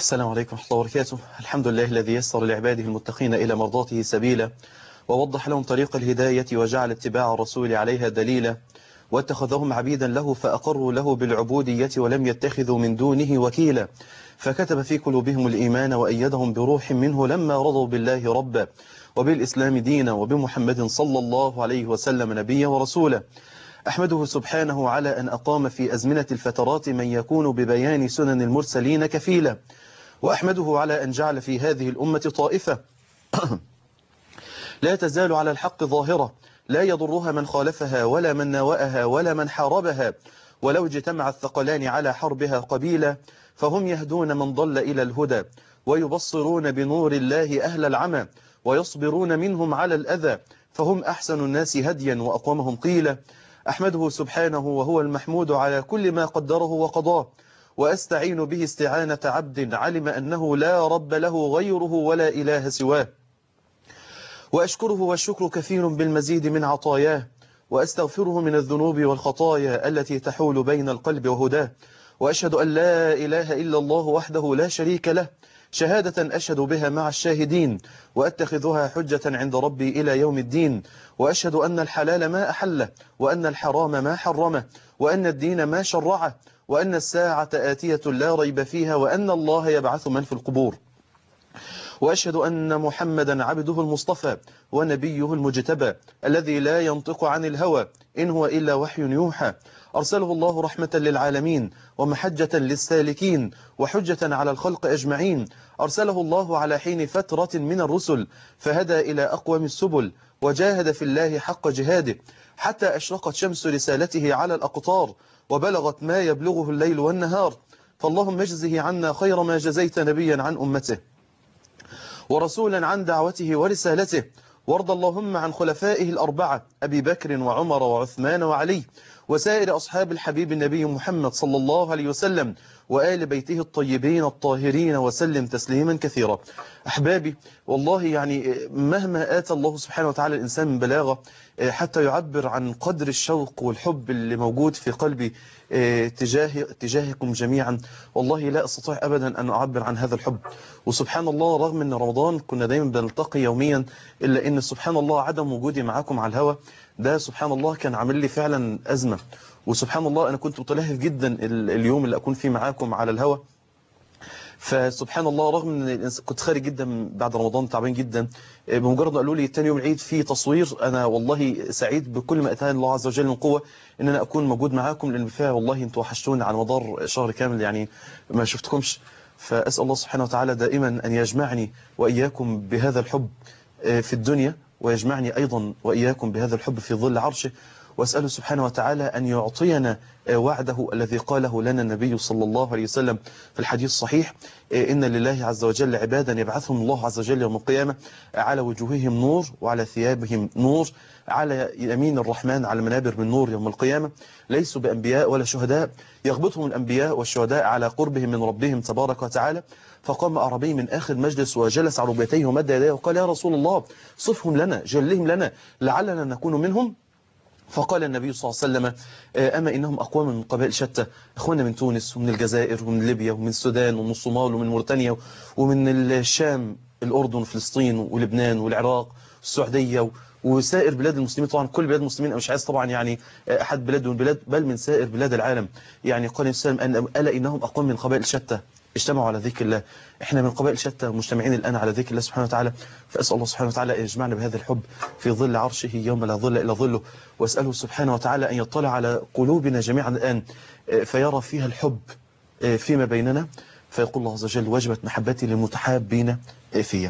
السلام عليكم ورحمة الله وبركاته الحمد لله الذي يسر لعباده المتقين إلى مرضاته سبيلا ووضح لهم طريق الهداية وجعل اتباع الرسول عليها دليلا واتخذهم عبيدا له فأقروا له بالعبودية ولم يتخذوا من دونه وكيلا فكتب في قلوبهم الإيمان وأيدهم بروح منه لما رضوا بالله ربا وبالإسلام دينا وبمحمد صلى الله عليه وسلم نبيا ورسولا أحمده سبحانه على أن أقام في أزمنة الفترات من يكون ببيان سنن المرسلين كفيلا وأحمده على أن جعل في هذه الأمة طائفة لا تزال على الحق ظاهرة لا يضرها من خالفها ولا من ناوأها ولا من حاربها ولو اجتمع الثقلان على حربها قبيلا فهم يهدون من ضل إلى الهدى ويبصرون بنور الله أهل العمى ويصبرون منهم على الأذى فهم أحسن الناس هديا وأقومهم قيلا أحمده سبحانه وهو المحمود على كل ما قدره وقضاه وأستعين به استعانة عبد علم أنه لا رب له غيره ولا إله سواه وأشكره والشكر كثير بالمزيد من عطاياه وأستغفره من الذنوب والخطايا التي تحول بين القلب وهداه وأشهد أن لا إله إلا الله وحده لا شريك له شهادة أشهد بها مع الشاهدين وأتخذها حجة عند ربي إلى يوم الدين وأشهد أن الحلال ما أحله وأن الحرام ما حرمه وأن الدين ما شرعه وأن الساعة آتية لا ريب فيها وأن الله يبعث من في القبور وأشهد أن محمدا عبده المصطفى ونبيه المجتبى الذي لا ينطق عن الهوى إن هو إلا وحي يوحى أرسله الله رحمة للعالمين ومحجة للسالكين وحجة على الخلق أجمعين أرسله الله على حين فترة من الرسل فهدى إلى أقوم السبل وجاهد في الله حق جهاده حتى أشرقت شمس رسالته على الأقطار وبلغت ما يبلغه الليل والنهار فاللهم اجزه عنا خير ما جزيت نبيا عن أمته ورسولا عن دعوته ورسالته وارض اللهم عن خلفائه الأربعة أبي بكر وعمر وعثمان وعلي وسائر أصحاب الحبيب النبي محمد صلى الله عليه وسلم وآل بيته الطيبين الطاهرين وسلم تسليما كثيرا أحبابي والله يعني مهما آتى الله سبحانه وتعالى الإنسان من بلاغة حتى يعبر عن قدر الشوق والحب اللي موجود في قلبي تجاه تجاهكم جميعا والله لا أستطيع أبدا أن أعبر عن هذا الحب وسبحان الله رغم أن رمضان كنا دايما بنلتقي يوميا إلا أن سبحان الله عدم وجودي معاكم على الهوى ده سبحان الله كان عامل لي فعلا أزمة وسبحان الله أنا كنت متلهف جدا اليوم اللي أكون فيه معاكم على الهوى فسبحان الله رغم ان كنت خارج جدا بعد رمضان تعبان جدا بمجرد ما قالوا لي تاني يوم العيد في تصوير انا والله سعيد بكل ما اتاني الله عز وجل من قوه ان انا اكون موجود معاكم لان بالفعل والله انتوا وحشتوني على مدار شهر كامل يعني ما شفتكمش فاسال الله سبحانه وتعالى دائما ان يجمعني واياكم بهذا الحب في الدنيا ويجمعني ايضا واياكم بهذا الحب في ظل عرشه وأسأله سبحانه وتعالى أن يعطينا وعده الذي قاله لنا النبي صلى الله عليه وسلم في الحديث الصحيح إن لله عز وجل عبادا يبعثهم الله عز وجل يوم القيامة على وجوههم نور وعلى ثيابهم نور على يمين الرحمن على منابر من نور يوم القيامة ليسوا بأنبياء ولا شهداء يغبطهم الأنبياء والشهداء على قربهم من ربهم تبارك وتعالى فقام أعرابي من آخر مجلس وجلس على ركبتيه ومد يديه وقال يا رسول الله صفهم لنا جلهم لنا لعلنا نكون منهم فقال النبي صلى الله عليه وسلم أما إنهم أقوام من قبائل شتى إخواننا من تونس ومن الجزائر ومن ليبيا ومن السودان ومن الصومال ومن موريتانيا ومن الشام الأردن وفلسطين ولبنان والعراق والسعودية وسائر بلاد المسلمين طبعا كل بلاد المسلمين أنا مش عايز طبعا يعني أحد بلاد من البلاد بل من سائر بلاد العالم يعني قال السلام أن ألا إنهم أقوام من قبائل شتى اجتمعوا على ذكر الله احنا من قبائل شتى مجتمعين الآن على ذكر الله سبحانه وتعالى فأسأل الله سبحانه وتعالى أن يجمعنا بهذا الحب في ظل عرشه يوم لا ظل إلا ظله وأسأله سبحانه وتعالى أن يطلع على قلوبنا جميعا الآن فيرى فيها الحب فيما بيننا فيقول الله عز وجل وجبت محبتي للمتحابين فيا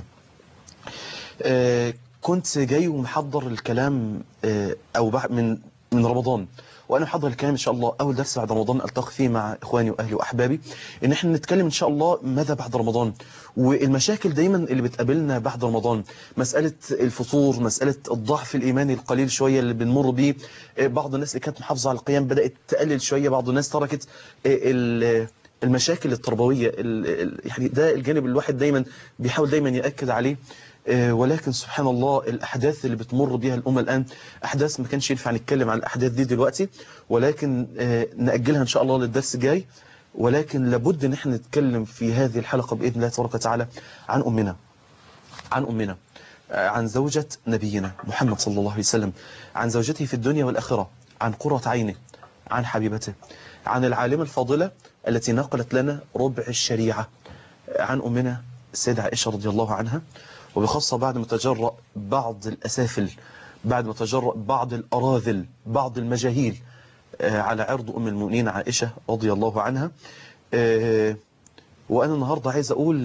كنت جاي ومحضر الكلام أو من من رمضان وأنا محضر الكلام إن شاء الله أول درس بعد رمضان ألتقي فيه مع إخواني وأهلي وأحبابي إن إحنا نتكلم إن شاء الله ماذا بعد رمضان والمشاكل دايما اللي بتقابلنا بعد رمضان مسألة الفطور مسألة الضعف الإيماني القليل شوية اللي بنمر بيه بعض الناس اللي كانت محافظة على القيام بدأت تقلل شوية بعض الناس تركت المشاكل التربوية يعني ده الجانب اللي الواحد دايما بيحاول دايما يأكد عليه ولكن سبحان الله الأحداث اللي بتمر بها الأمة الآن أحداث ما كانش ينفع نتكلم عن الأحداث دي دلوقتي ولكن نأجلها إن شاء الله للدرس الجاي ولكن لابد ان احنا نتكلم في هذه الحلقة بإذن الله تبارك وتعالى عن أمنا عن أمنا عن زوجة نبينا محمد صلى الله عليه وسلم عن زوجته في الدنيا والآخرة عن قرة عينه عن حبيبته عن العالمة الفاضلة التي نقلت لنا ربع الشريعة عن أمنا السيدة عائشة رضي الله عنها وبخاصة بعد ما تجرأ بعض الأسافل بعد ما تجرأ بعض الأراذل بعض المجاهيل على عرض أم المؤمنين عائشة رضي الله عنها وأنا النهاردة عايز أقول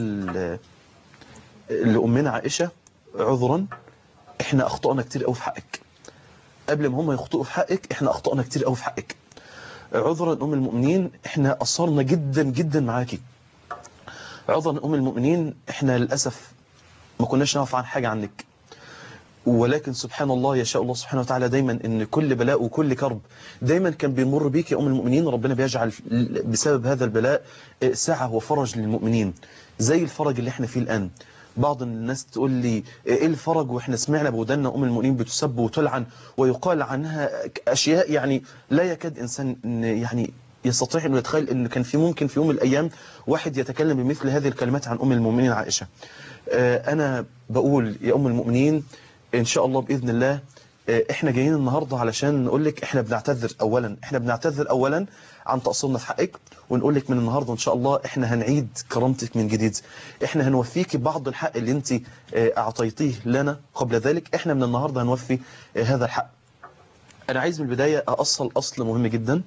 لأمنا عائشة عذرا احنا أخطأنا كتير قوي في حقك قبل ما هم يخطئوا في حقك احنا أخطأنا كتير قوي في حقك عذرا أم المؤمنين احنا قصرنا جدا جدا معاكي عذرا أم المؤمنين احنا للأسف ما كناش نعرف عن حاجة عنك ولكن سبحان الله يشاء الله سبحانه وتعالى دايما ان كل بلاء وكل كرب دايما كان بيمر بيك يا ام المؤمنين ربنا بيجعل بسبب هذا البلاء سعة وفرج للمؤمنين زي الفرج اللي احنا فيه الآن بعض الناس تقول لي ايه الفرج واحنا سمعنا بودنا ام المؤمنين بتسب وتلعن ويقال عنها اشياء يعني لا يكاد انسان يعني يستطيع انه يتخيل ان كان في ممكن في يوم من الايام واحد يتكلم بمثل هذه الكلمات عن ام المؤمنين عائشه انا بقول يا ام المؤمنين ان شاء الله باذن الله احنا جايين النهارده علشان نقول لك احنا بنعتذر اولا احنا بنعتذر اولا عن تقصيرنا في حقك ونقول لك من النهارده ان شاء الله احنا هنعيد كرامتك من جديد احنا هنوفيكي بعض الحق اللي انت اعطيتيه لنا قبل ذلك احنا من النهارده هنوفي هذا الحق انا عايز من البدايه اصل اصل مهم جدا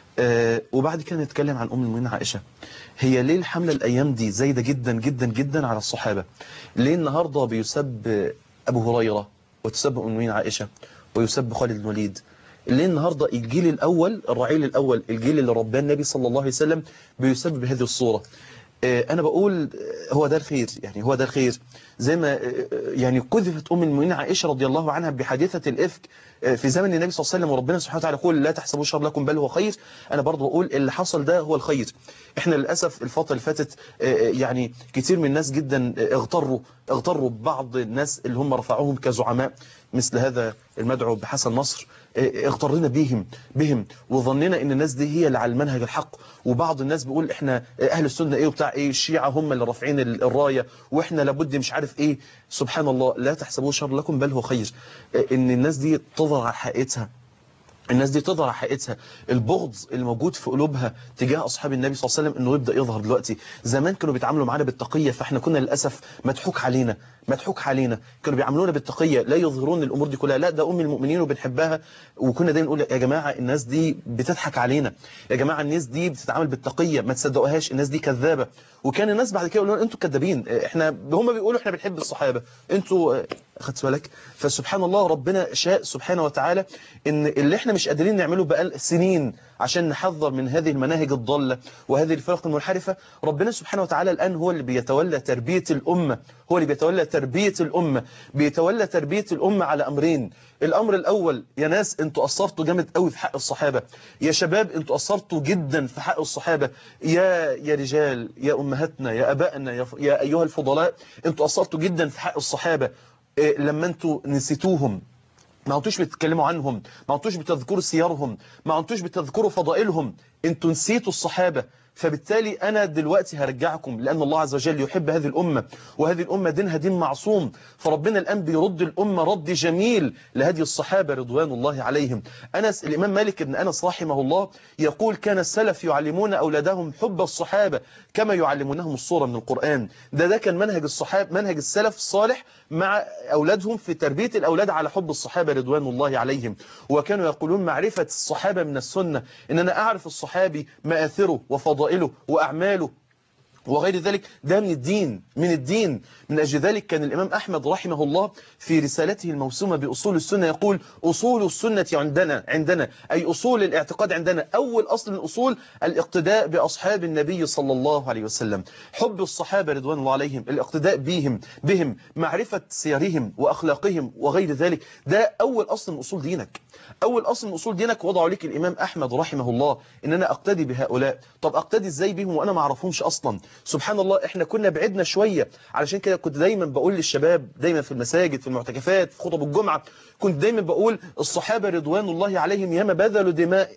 وبعد كده نتكلم عن ام المؤمنين عائشه هي ليه الحمله الايام دي زايده جدا جدا جدا على الصحابه ليه النهارده بيسب ابو هريره وتسب ام المؤمنين عائشه ويسب خالد بن الوليد ليه النهاردة الجيل الأول الرعيل الأول الجيل اللي رباه النبي صلى الله عليه وسلم بيسب بهذه الصورة أنا بقول هو ده الخير يعني هو ده الخير زي ما يعني قذفت أم المؤمنين عائشة رضي الله عنها بحادثة الإفك في زمن النبي صلى الله عليه وسلم وربنا سبحانه وتعالى يقول لا تحسبوا شر لكم بل هو خير أنا برضو بقول اللي حصل ده هو الخير احنا للأسف الفترة اللي فاتت يعني كتير من الناس جدا اغتروا اغتروا ببعض الناس اللي هم رفعوهم كزعماء مثل هذا المدعو بحسن نصر اغترنا بهم بهم وظننا ان الناس دي هي اللي على المنهج الحق وبعض الناس بيقول احنا اهل السنه ايه وبتاع ايه الشيعه هم اللي رافعين الرايه واحنا لابد مش عارف ايه سبحان الله لا تحسبوه شر لكم بل هو خير ان الناس دي تظهر على حقيقتها الناس دي تظهر حقيقتها البغض اللي موجود في قلوبها تجاه أصحاب النبي صلى الله عليه وسلم انه يبدأ يظهر دلوقتي زمان كانوا بيتعاملوا معانا بالتقية فاحنا كنا للأسف مضحوك علينا مضحوك علينا كانوا بيعاملونا بالتقية لا يظهرون الأمور دي كلها لا ده أم المؤمنين وبنحبها وكنا دايما نقول يا جماعة الناس دي بتضحك علينا يا جماعة الناس دي بتتعامل بالتقية ما تصدقوهاش الناس دي كذابة وكان الناس بعد كده يقولون انتوا كذابين احنا هم بيقولوا احنا بنحب الصحابة انتوا خدت بالك فسبحان الله ربنا شاء سبحانه وتعالى ان اللي احنا مش قادرين نعمله بقى سنين عشان نحذر من هذه المناهج الضالة وهذه الفرق المنحرفة ربنا سبحانه وتعالى الآن هو اللي بيتولى تربية الأمة هو اللي بيتولى تربية الأمة بيتولى تربية الأمة على أمرين الأمر الأول يا ناس انتوا قصرتوا جامد قوي في حق الصحابة يا شباب انتوا قصرتوا جدا في حق الصحابة يا يا رجال يا أمهاتنا يا أبائنا يا, يا أيها الفضلاء انتوا قصرتوا جدا في حق الصحابة إيه لما انتوا نسيتوهم ما عدتوش بتتكلموا عنهم ما عدتوش بتذكروا سيرهم ما عدتوش بتذكروا فضائلهم انتوا نسيتوا الصحابة فبالتالي أنا دلوقتي هرجعكم لأن الله عز وجل يحب هذه الأمة وهذه الأمة دينها دين معصوم فربنا الآن بيرد الأمة رد جميل لهدي الصحابة رضوان الله عليهم أنس الإمام مالك بن أنس رحمه الله يقول كان السلف يعلمون أولادهم حب الصحابة كما يعلمونهم الصورة من القرآن ده ده كان منهج الصحابة منهج السلف الصالح مع أولادهم في تربية الأولاد على حب الصحابة رضوان الله عليهم وكانوا يقولون معرفة الصحابة من السنة إن أنا أعرف الصحابي مآثره وفضائله فضائله وأعماله وغير ذلك ده من الدين من الدين من أجل ذلك كان الإمام أحمد رحمه الله في رسالته الموسومة بأصول السنة يقول أصول السنة عندنا عندنا أي أصول الاعتقاد عندنا أول أصل من أصول الاقتداء بأصحاب النبي صلى الله عليه وسلم حب الصحابة رضوان الله عليهم الاقتداء بهم بهم معرفة سيرهم وأخلاقهم وغير ذلك ده أول أصل من أصول دينك أول أصل من أصول دينك وضعوا لك الإمام أحمد رحمه الله إن أنا أقتدي بهؤلاء طب أقتدي إزاي بهم وأنا ما أعرفهمش أصلا سبحان الله إحنا كنا بعدنا شوية علشان كده كنت دايما بقول للشباب دايما في المساجد في المعتكفات في خطب الجمعة كنت دايما بقول الصحابة رضوان الله عليهم ياما بذلوا دماء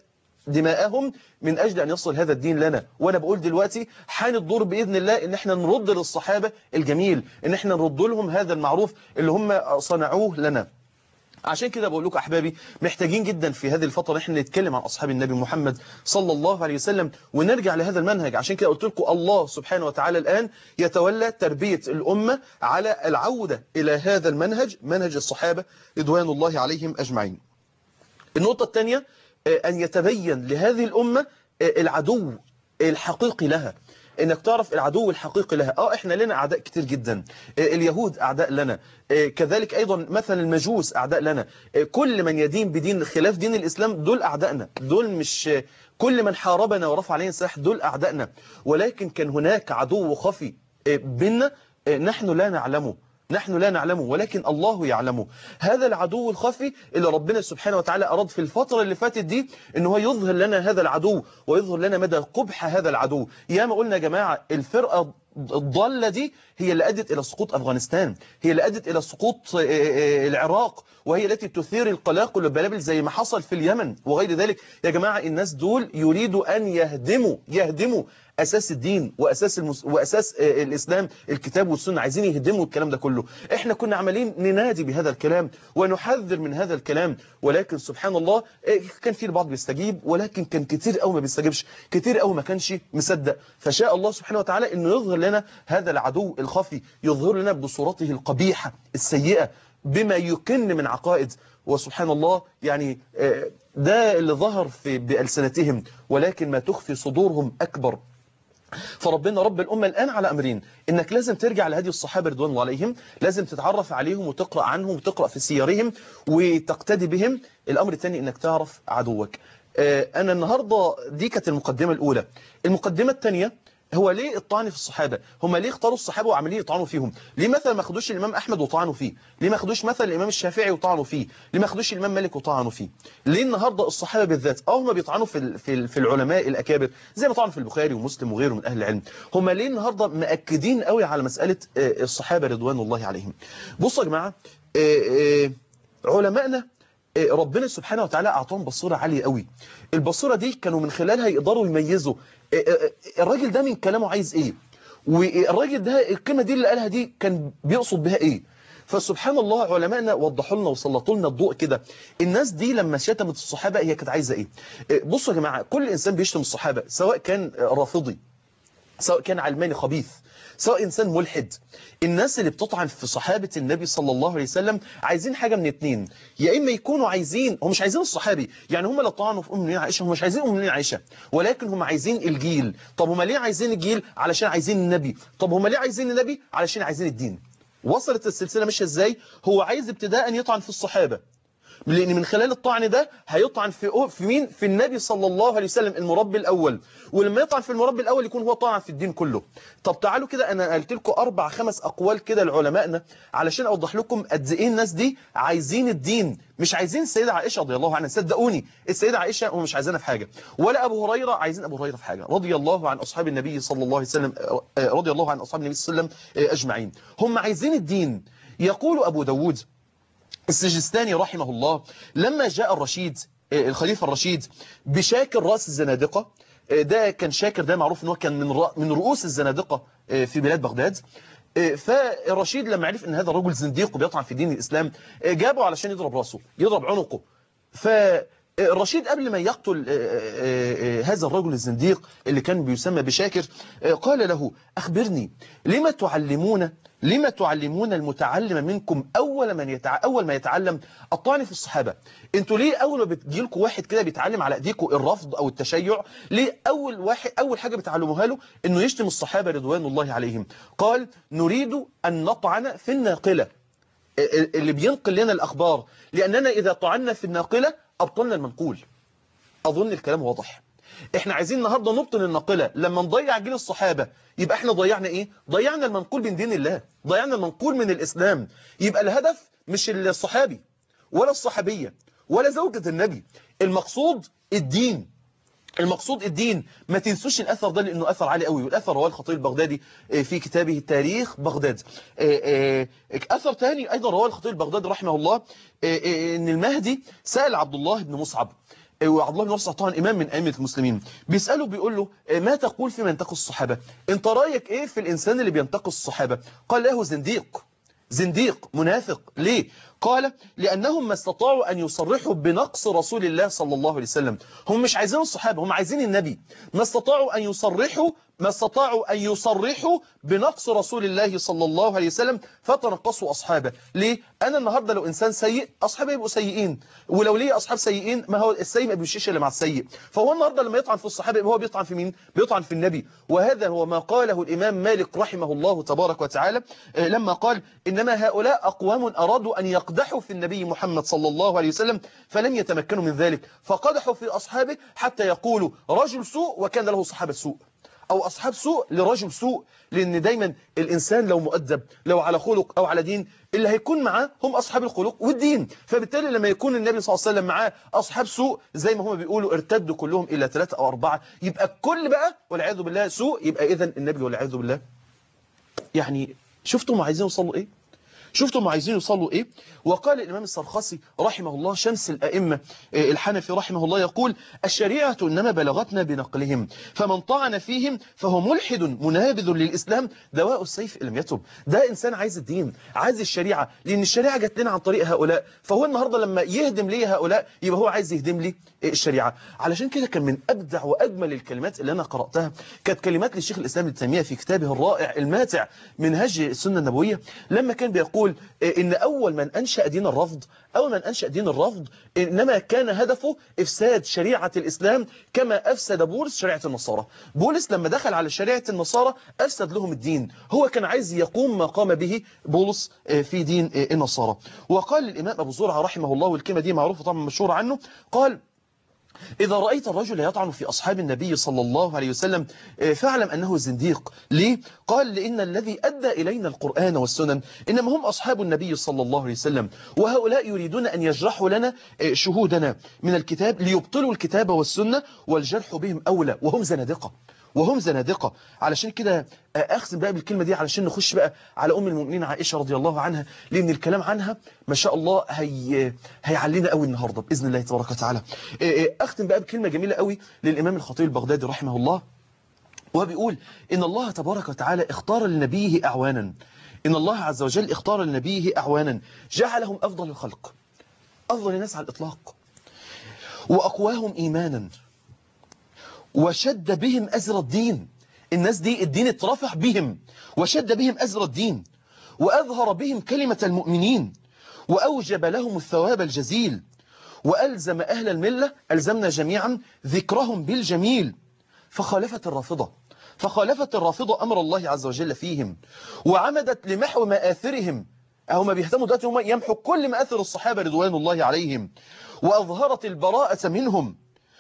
دماءهم من أجل أن يصل هذا الدين لنا وأنا بقول دلوقتي حان الدور بإذن الله إن احنا نرد للصحابة الجميل إن احنا نرد لهم هذا المعروف اللي هم صنعوه لنا عشان كده بقول لكم احبابي محتاجين جدا في هذه الفتره احنا نتكلم عن اصحاب النبي محمد صلى الله عليه وسلم ونرجع لهذا المنهج عشان كده قلت لكم الله سبحانه وتعالى الان يتولى تربيه الامه على العوده الى هذا المنهج منهج الصحابه رضوان الله عليهم اجمعين النقطه الثانيه ان يتبين لهذه الامه العدو الحقيقي لها انك تعرف العدو الحقيقي لها اه احنا لنا اعداء كتير جدا اليهود اعداء لنا كذلك ايضا مثلا المجوس اعداء لنا كل من يدين بدين خلاف دين الاسلام دول اعدائنا دول مش كل من حاربنا ورفع علينا السلاح دول اعدائنا ولكن كان هناك عدو خفي بيننا نحن لا نعلمه نحن لا نعلمه ولكن الله يعلمه هذا العدو الخفي اللي ربنا سبحانه وتعالى أراد في الفترة اللي فاتت دي ان هو يظهر لنا هذا العدو ويظهر لنا مدى قبح هذا العدو يا ما قلنا يا جماعة الفرقة الضالة دي هي اللي أدت إلى سقوط أفغانستان هي اللي أدت إلى سقوط العراق وهي التي تثير القلاقل والبلابل زي ما حصل في اليمن وغير ذلك يا جماعة الناس دول يريدوا أن يهدموا يهدموا أساس الدين وأساس, المس... وأساس الإسلام الكتاب والسنة عايزين يهدموا الكلام ده كله إحنا كنا عمالين ننادي بهذا الكلام ونحذر من هذا الكلام ولكن سبحان الله كان في البعض بيستجيب ولكن كان كتير قوي ما بيستجيبش كتير قوي ما كانش مصدق فشاء الله سبحانه وتعالى إنه يظهر لنا هذا العدو الخفي يظهر لنا بصورته القبيحة السيئة بما يكن من عقائد وسبحان الله يعني ده اللي ظهر في بألسنتهم ولكن ما تخفي صدورهم أكبر فربنا رب الأمة الآن على أمرين إنك لازم ترجع لهدي الصحابة رضوان الله عليهم لازم تتعرف عليهم وتقرأ عنهم وتقرأ في سيرهم وتقتدي بهم الأمر الثاني إنك تعرف عدوك أنا النهاردة دي كانت المقدمة الأولى المقدمة الثانية هو ليه الطعن في الصحابة هم ليه اختاروا الصحابة وعمليه يطعنوا فيهم ليه مثلا ما خدوش الإمام أحمد وطعنوا فيه ليه ما خدوش مثلا الإمام الشافعي وطعنوا فيه ليه ما خدوش الإمام مالك وطعنوا فيه ليه النهاردة الصحابة بالذات اه هم بيطعنوا في في في العلماء الأكابر زي ما طعنوا في البخاري ومسلم وغيره من أهل العلم هم ليه النهاردة مأكدين قوي على مسألة الصحابة رضوان الله عليهم بصوا يا جماعة علمائنا ربنا سبحانه وتعالى أعطاهم بصيرة عالية قوي البصيرة دي كانوا من خلالها يقدروا يميزوا الراجل ده من كلامه عايز ايه والراجل ده الكلمة دي اللي قالها دي كان بيقصد بها ايه فسبحان الله علمائنا وضحوا لنا وسلطوا لنا الضوء كده الناس دي لما شتمت الصحابة هي كانت عايزة ايه بصوا يا جماعة كل انسان بيشتم الصحابة سواء كان رافضي سواء كان علماني خبيث سواء إنسان ملحد الناس اللي بتطعن في صحابة النبي صلى الله عليه وسلم عايزين حاجة من اتنين يا إما يكونوا عايزين هم مش عايزين الصحابي يعني هم اللي طعنوا في أم المؤمنين عائشة هم مش عايزين أم المؤمنين عائشة ولكن هم عايزين الجيل طب هم ليه عايزين الجيل علشان عايزين النبي طب هم ليه عايزين النبي علشان عايزين الدين وصلت السلسلة ماشيه ازاي هو عايز ابتداء يطعن في الصحابة لأن من خلال الطعن ده هيطعن في في مين في النبي صلى الله عليه وسلم المربي الأول ولما يطعن في المربي الأول يكون هو طعن في الدين كله طب تعالوا كده أنا قلت لكم أربع خمس أقوال كده لعلمائنا علشان أوضح لكم قد إيه الناس دي عايزين الدين مش عايزين السيدة عائشة رضي الله عنها صدقوني السيدة عائشة هم مش عايزينها في حاجة ولا أبو هريرة عايزين أبو هريرة في حاجة رضي الله عن أصحاب النبي صلى الله عليه وسلم رضي الله عن أصحاب النبي صلى الله عليه وسلم أجمعين هم عايزين الدين يقول أبو داود السجستاني رحمه الله لما جاء الرشيد الخليفة الرشيد بشاكر رأس الزنادقة ده كان شاكر ده معروف ان هو كان من من رؤوس الزنادقة في بلاد بغداد فالرشيد لما عرف ان هذا الرجل زنديق وبيطعن في دين الإسلام جابه علشان يضرب راسه يضرب عنقه فالرشيد قبل ما يقتل هذا الرجل الزنديق اللي كان بيسمى بشاكر قال له أخبرني لما تعلمون لما تعلمون المتعلم منكم أول, من يتع... أول ما يتعلم الطعن في الصحابة انتوا ليه أول ما بتجيلكم واحد كده بيتعلم على أيديكم الرفض أو التشيع ليه أول, واحد أول حاجة بتعلموها له أنه يشتم الصحابة رضوان الله عليهم قال نريد أن نطعن في الناقلة اللي بينقل لنا الأخبار لأننا إذا طعنا في الناقلة أبطلنا المنقول أظن الكلام واضح احنا عايزين النهارده نبطل الناقله لما نضيع جيل الصحابه يبقى احنا ضيعنا ايه ضيعنا المنقول من دين الله ضيعنا المنقول من الاسلام يبقى الهدف مش الصحابي ولا الصحابيه ولا زوجة النبي المقصود الدين المقصود الدين ما تنسوش الاثر ده لانه اثر عالي قوي والاثر رواه الخطيب البغدادي في كتابه تاريخ بغداد اثر ثاني ايضا رواه الخطيب البغدادي رحمه الله ان المهدي سال عبد الله بن مصعب وعبد الله بن نصر طبعا إمام من أئمة المسلمين بيسأله بيقول له ما تقول في من ينتقي الصحابة أنت رأيك إيه في الإنسان اللي بينتقي الصحابة قال له زنديق زنديق منافق ليه قال لأنهم ما استطاعوا أن يصرحوا بنقص رسول الله صلى الله عليه وسلم هم مش عايزين الصحابة هم عايزين النبي ما استطاعوا أن يصرحوا ما استطاعوا أن يصرحوا بنقص رسول الله صلى الله عليه وسلم فتنقصوا أصحابه ليه؟ أنا النهاردة لو إنسان سيء أصحابي يبقوا سيئين ولو ليه أصحاب سيئين ما هو السيء ما بيمشيش إلا مع السيء فهو النهاردة لما يطعن في الصحابة يبقى هو بيطعن في مين؟ بيطعن في النبي وهذا هو ما قاله الإمام مالك رحمه الله تبارك وتعالى لما قال إنما هؤلاء أقوام أرادوا أن يقدحوا في النبي محمد صلى الله عليه وسلم فلم يتمكنوا من ذلك فقدحوا في أصحابه حتى يقولوا رجل سوء وكان له صحابة سوء أو أصحاب سوء لرجل سوء لأن دايما الإنسان لو مؤدب لو على خلق أو على دين اللي هيكون معاه هم أصحاب الخلق والدين فبالتالي لما يكون النبي صلى الله عليه وسلم معاه أصحاب سوء زي ما هم بيقولوا ارتدوا كلهم إلى ثلاثة أو أربعة يبقى الكل بقى والعياذ بالله سوء يبقى إذا النبي والعياذ بالله يعني شفتوا ما عايزين يوصلوا إيه شفتوا ما عايزين يوصلوا ايه وقال الامام السرخسي رحمه الله شمس الائمه الحنفي رحمه الله يقول الشريعه انما بلغتنا بنقلهم فمن طعن فيهم فهو ملحد منابذ للاسلام دواء السيف لم يتب ده انسان عايز الدين عايز الشريعه لان الشريعه جت لنا عن طريق هؤلاء فهو النهارده لما يهدم لي هؤلاء يبقى هو عايز يهدم لي الشريعه علشان كده كان من ابدع واجمل الكلمات اللي انا قراتها كانت كلمات للشيخ الاسلام ابن تيميه في كتابه الرائع الماتع منهج السنه النبويه لما كان بيقول يقول إن أول من أنشأ دين الرفض أول من أنشأ دين الرفض إنما كان هدفه إفساد شريعة الإسلام كما أفسد بولس شريعة النصارى بولس لما دخل على شريعة النصارى أفسد لهم الدين هو كان عايز يقوم ما قام به بولس في دين النصارى وقال الإمام أبو زرعة رحمه الله والكلمة دي معروفة طبعا مشهورة عنه قال إذا رأيت الرجل يطعن في أصحاب النبي صلى الله عليه وسلم فاعلم أنه زنديق ليه؟ قال لأن الذي أدى إلينا القرآن والسنن إنما هم أصحاب النبي صلى الله عليه وسلم وهؤلاء يريدون أن يجرحوا لنا شهودنا من الكتاب ليبطلوا الكتاب والسنة والجرح بهم أولى وهم زنادقة وهم زنادقة علشان كده أختم بقى بالكلمة دي علشان نخش بقى على أم المؤمنين عائشة رضي الله عنها لأن الكلام عنها ما شاء الله هي هيعلينا قوي النهاردة بإذن الله تبارك وتعالى أختم بقى بكلمة جميلة قوي للإمام الخطيب البغدادي رحمه الله وهو بيقول إن الله تبارك وتعالى اختار لنبيه أعوانا إن الله عز وجل اختار لنبيه أعوانا جعلهم أفضل الخلق أفضل الناس على الإطلاق وأقواهم إيمانا وشد بهم أزر الدين الناس دي الدين اترفع بهم وشد بهم أزر الدين وأظهر بهم كلمة المؤمنين وأوجب لهم الثواب الجزيل وألزم أهل الملة ألزمنا جميعا ذكرهم بالجميل فخالفت الرافضة فخالفت الرافضة أمر الله عز وجل فيهم وعمدت لمحو مآثرهم هم بيهتموا دلوقتي هم يمحوا كل مآثر الصحابة رضوان الله عليهم وأظهرت البراءة منهم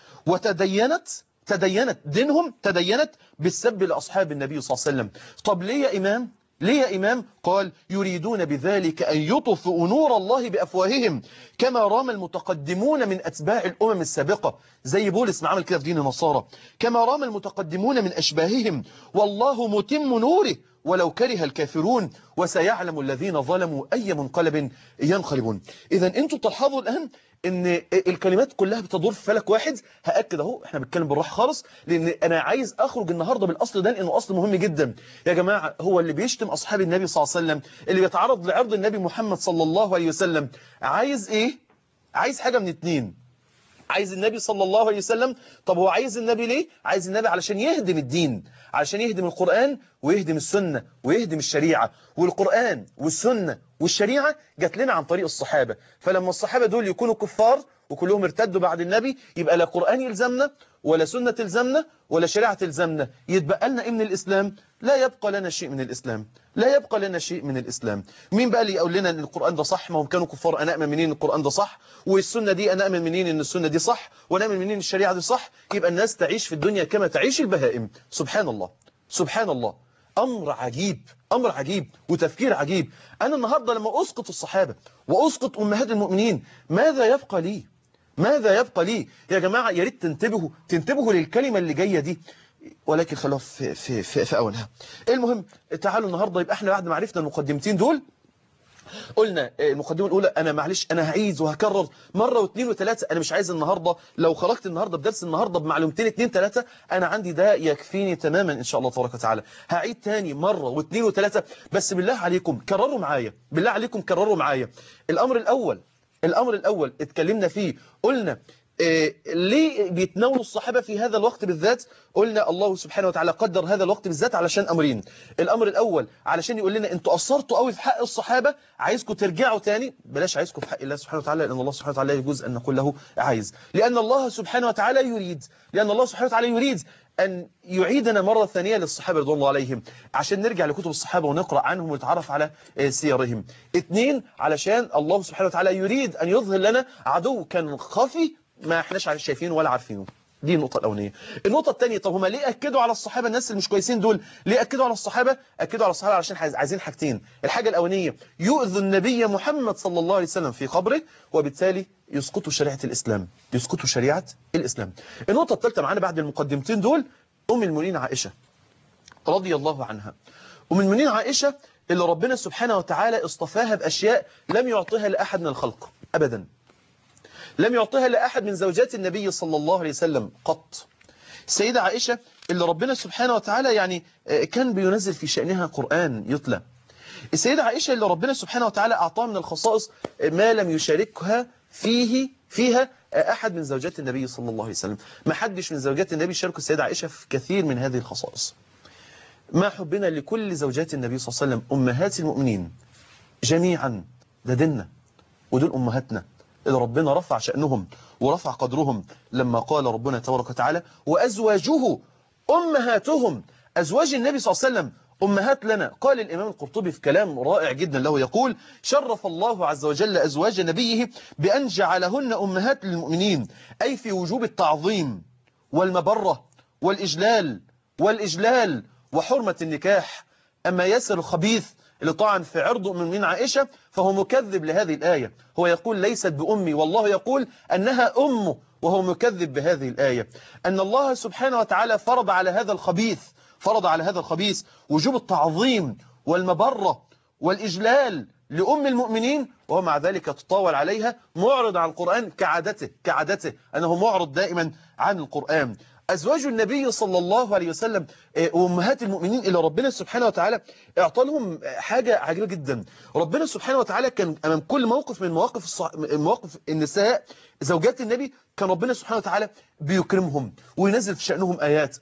وتدينت تدينت دينهم تدينت بالسب لأصحاب النبي صلى الله عليه وسلم طب ليه يا إمام ليه يا إمام قال يريدون بذلك أن يطفئوا نور الله بأفواههم كما رام المتقدمون من أتباع الأمم السابقة زي بولس ما عمل كده في دين النصارى كما رام المتقدمون من أشباههم والله متم نوره ولو كره الكافرون وسيعلم الذين ظلموا أي منقلب ينقلبون إذا أنتم تلاحظوا الآن ان الكلمات كلها بتدور في فلك واحد هاكد اهو احنا بنتكلم بالراحه خالص لان انا عايز اخرج النهارده بالاصل ده لانه اصل مهم جدا يا جماعه هو اللي بيشتم اصحاب النبي صلى الله عليه وسلم اللي بيتعرض لعرض النبي محمد صلى الله عليه وسلم عايز ايه عايز حاجه من اتنين عايز النبي صلى الله عليه وسلم طب هو عايز النبي ليه عايز النبي علشان يهدم الدين علشان يهدم القرآن ويهدم السنة ويهدم الشريعة والقرآن والسنة والشريعة جات لنا عن طريق الصحابة فلما الصحابة دول يكونوا كفار وكلهم ارتدوا بعد النبي يبقى لا قرآن يلزمنا ولا سنة تلزمنا ولا شريعة تلزمنا يتبقى لنا ايه من الإسلام لا يبقى لنا شيء من الإسلام لا يبقى لنا شيء من الإسلام مين بقى اللي يقول لنا ان القرآن ده صح ما هم كانوا كفار أنا أؤمن منين ان القرآن ده صح والسنة دي أنا أؤمن منين ان السنة دي صح وأنا أؤمن منين الشريعة دي صح يبقى الناس تعيش في الدنيا كما تعيش البهائم سبحان الله سبحان الله أمر عجيب أمر عجيب وتفكير عجيب أنا النهاردة لما أسقط الصحابة وأسقط أمهات المؤمنين ماذا يبقى لي ماذا يبقى لي يا جماعة يا ريت تنتبهوا تنتبهوا للكلمة اللي جاية دي ولكن خلوها في, في, في, في أولها المهم تعالوا النهاردة يبقى احنا بعد ما عرفنا المقدمتين دول قلنا المقدمة الأولى أنا معلش أنا هعيد وهكرر مرة واثنين وثلاثة أنا مش عايز النهاردة لو خرجت النهاردة بدرس النهاردة بمعلومتين اثنين ثلاثة أنا عندي ده يكفيني تماما إن شاء الله تبارك وتعالى هعيد تاني مرة واثنين وثلاثة بس بالله عليكم كرروا معايا بالله عليكم كرروا معايا الأمر الأول الأمر الأول اتكلمنا فيه قلنا إيه ليه بيتناولوا الصحابة في هذا الوقت بالذات قلنا الله سبحانه وتعالى قدر هذا الوقت بالذات علشان أمرين الأمر الأول علشان يقول لنا أنتوا قصرتوا قوي في حق الصحابة عايزكم ترجعوا تاني بلاش عايزكم في حق الله سبحانه وتعالى لأن الله سبحانه وتعالى يجوز أن نقول له عايز لأن الله سبحانه وتعالى يريد لأن الله سبحانه وتعالى يريد أن يعيدنا مرة ثانية للصحابة رضوان الله عليهم عشان نرجع لكتب الصحابة ونقرأ عنهم ونتعرف على سيرهم اثنين علشان الله سبحانه وتعالى يريد أن يظهر لنا عدو كان خفي ما احناش شايفينه ولا عارفينه دي النقطة الأولانية النقطة الثانية طب هما ليه أكدوا على الصحابة الناس اللي مش كويسين دول ليه أكدوا على الصحابة أكدوا على الصحابة عشان عايزين حاجتين الحاجة الأولانية يؤذوا النبي محمد صلى الله عليه وسلم في قبره وبالتالي يسقطوا شريعة الإسلام يسقطوا شريعة الإسلام النقطة الثالثة معانا بعد المقدمتين دول أم المؤمنين عائشة رضي الله عنها أم المؤمنين عائشة اللي ربنا سبحانه وتعالى اصطفاها بأشياء لم يعطيها لأحد من الخلق أبدا لم يعطيها لأحد من زوجات النبي صلى الله عليه وسلم قط السيدة عائشة اللي ربنا سبحانه وتعالى يعني كان بينزل في شأنها قرآن يتلى السيدة عائشة اللي ربنا سبحانه وتعالى أعطاها من الخصائص ما لم يشاركها فيه فيها أحد من زوجات النبي صلى الله عليه وسلم ما حدش من زوجات النبي شاركوا السيدة عائشة في كثير من هذه الخصائص ما حبنا لكل زوجات النبي صلى الله عليه وسلم أمهات المؤمنين جميعا ده ديننا ودول أمهاتنا اللي ربنا رفع شأنهم ورفع قدرهم لما قال ربنا تبارك وتعالى وأزواجه أمهاتهم أزواج النبي صلى الله عليه وسلم أمهات لنا قال الإمام القرطبي في كلام رائع جدا له يقول شرف الله عز وجل أزواج نبيه بأن جعلهن أمهات للمؤمنين أي في وجوب التعظيم والمبرة والإجلال والإجلال وحرمة النكاح أما ياسر الخبيث اللي طعن في عرض من عائشة فهو مكذب لهذه الآية هو يقول ليست بأمي والله يقول أنها أمه وهو مكذب بهذه الآية أن الله سبحانه وتعالى فرض على هذا الخبيث فرض على هذا الخبيث وجوب التعظيم والمبرة والإجلال لأم المؤمنين وهو مع ذلك تطاول عليها معرض عن القرآن كعادته كعادته أنه معرض دائما عن القرآن أزواج النبي صلى الله عليه وسلم وأمهات المؤمنين إلى ربنا سبحانه وتعالى اعطى لهم حاجة عجيبة جدا ربنا سبحانه وتعالى كان أمام كل موقف من مواقف الصح... مواقف النساء زوجات النبي كان ربنا سبحانه وتعالى بيكرمهم وينزل في شأنهم آيات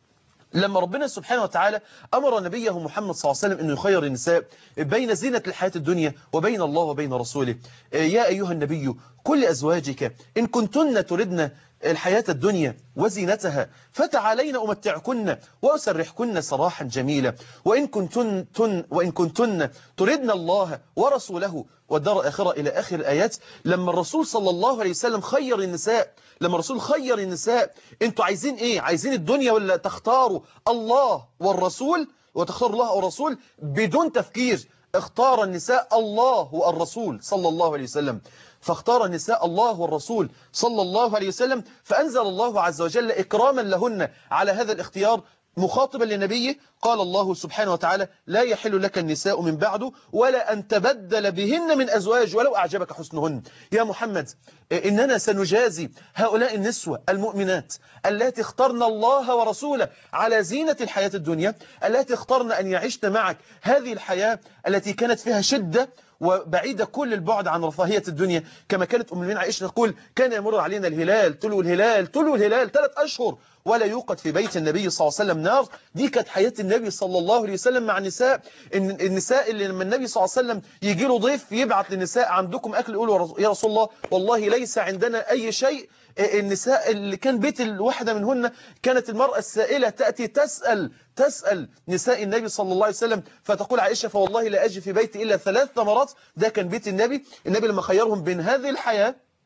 لما ربنا سبحانه وتعالى أمر نبيه محمد صلى الله عليه وسلم أنه يخير النساء بين زينة الحياة الدنيا وبين الله وبين رسوله يا أيها النبي كل أزواجك إن كنتن تردن الحياة الدنيا وزينتها فتعالين أمتعكن وأسرحكن سراحا جميلا وإن كنتن, تن وإن كنتن تردن الله ورسوله والدار الآخرة إلى آخر الآيات لما الرسول صلى الله عليه وسلم خير النساء لما الرسول خير النساء انتوا عايزين ايه عايزين الدنيا ولا تختاروا الله والرسول وتختار الله والرسول بدون تفكير اختار النساء الله والرسول صلى الله عليه وسلم فاختار النساء الله والرسول صلى الله عليه وسلم فأنزل الله عز وجل إكراما لهن على هذا الاختيار مخاطبا لنبيه قال الله سبحانه وتعالى لا يحل لك النساء من بعده ولا أن تبدل بهن من أزواج ولو أعجبك حسنهن يا محمد إننا سنجازي هؤلاء النسوة المؤمنات التي اخترن الله ورسوله على زينة الحياة الدنيا التي اخترن أن يعشن معك هذه الحياة التي كانت فيها شدة وبعيدة كل البعد عن رفاهية الدنيا كما كانت أم المؤمنين عائشة تقول كان يمر علينا الهلال تلو الهلال تلو الهلال ثلاث أشهر ولا يوقد في بيت النبي صلى الله عليه وسلم نار دي كانت حياة النبي صلى الله عليه وسلم مع النساء النساء اللي لما النبي صلى الله عليه وسلم يجي له ضيف يبعت للنساء عندكم أكل يقولوا يا رسول الله والله ليس عندنا أي شيء النساء اللي كان بيت الواحدة منهن كانت المرأة السائلة تأتي تسأل تسأل نساء النبي صلى الله عليه وسلم فتقول عائشة فوالله لا أجي في بيتي إلا ثلاث ثمرات ده كان بيت النبي النبي لما خيرهم بين هذه الحياة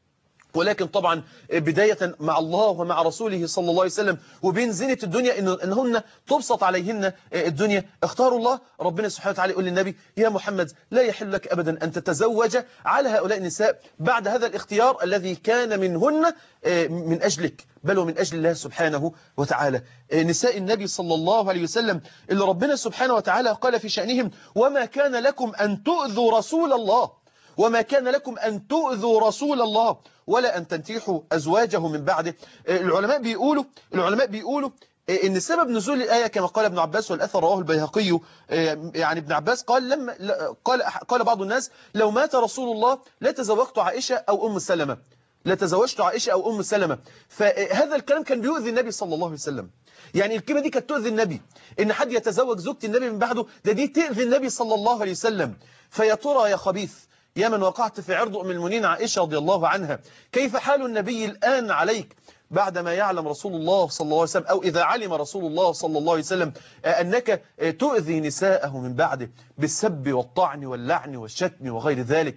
ولكن طبعا بداية مع الله ومع رسوله صلى الله عليه وسلم وبين زينة الدنيا إن إنهن تبسط عليهن الدنيا اختاروا الله ربنا سبحانه وتعالى يقول للنبي يا محمد لا يحل لك أبدا أن تتزوج على هؤلاء النساء بعد هذا الاختيار الذي كان منهن من أجلك بل ومن أجل الله سبحانه وتعالى نساء النبي صلى الله عليه وسلم اللي ربنا سبحانه وتعالى قال في شأنهم وما كان لكم أن تؤذوا رسول الله وما كان لكم أن تؤذوا رسول الله ولا أن تنتيحوا أزواجه من بعده العلماء بيقولوا العلماء بيقولوا ان سبب نزول الآية كما قال ابن عباس والأثر رواه البيهقي يعني ابن عباس قال لما قال قال بعض الناس لو مات رسول الله لا تزوجت عائشة أو أم سلمة لا تزوجت عائشة أو أم سلمة فهذا الكلام كان بيؤذي النبي صلى الله عليه وسلم يعني الكلمة دي كانت تؤذي النبي إن حد يتزوج زوجة النبي من بعده ده دي تؤذي النبي صلى الله عليه وسلم فيا ترى يا خبيث يا من وقعت في عرض أم المؤمنين عائشة رضي الله عنها كيف حال النبي الآن عليك بعدما يعلم رسول الله صلى الله عليه وسلم أو إذا علم رسول الله صلى الله عليه وسلم أنك تؤذي نساءه من بعده بالسب والطعن واللعن والشتم وغير ذلك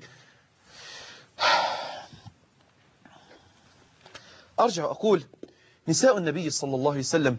أرجع أقول نساء النبي صلى الله عليه وسلم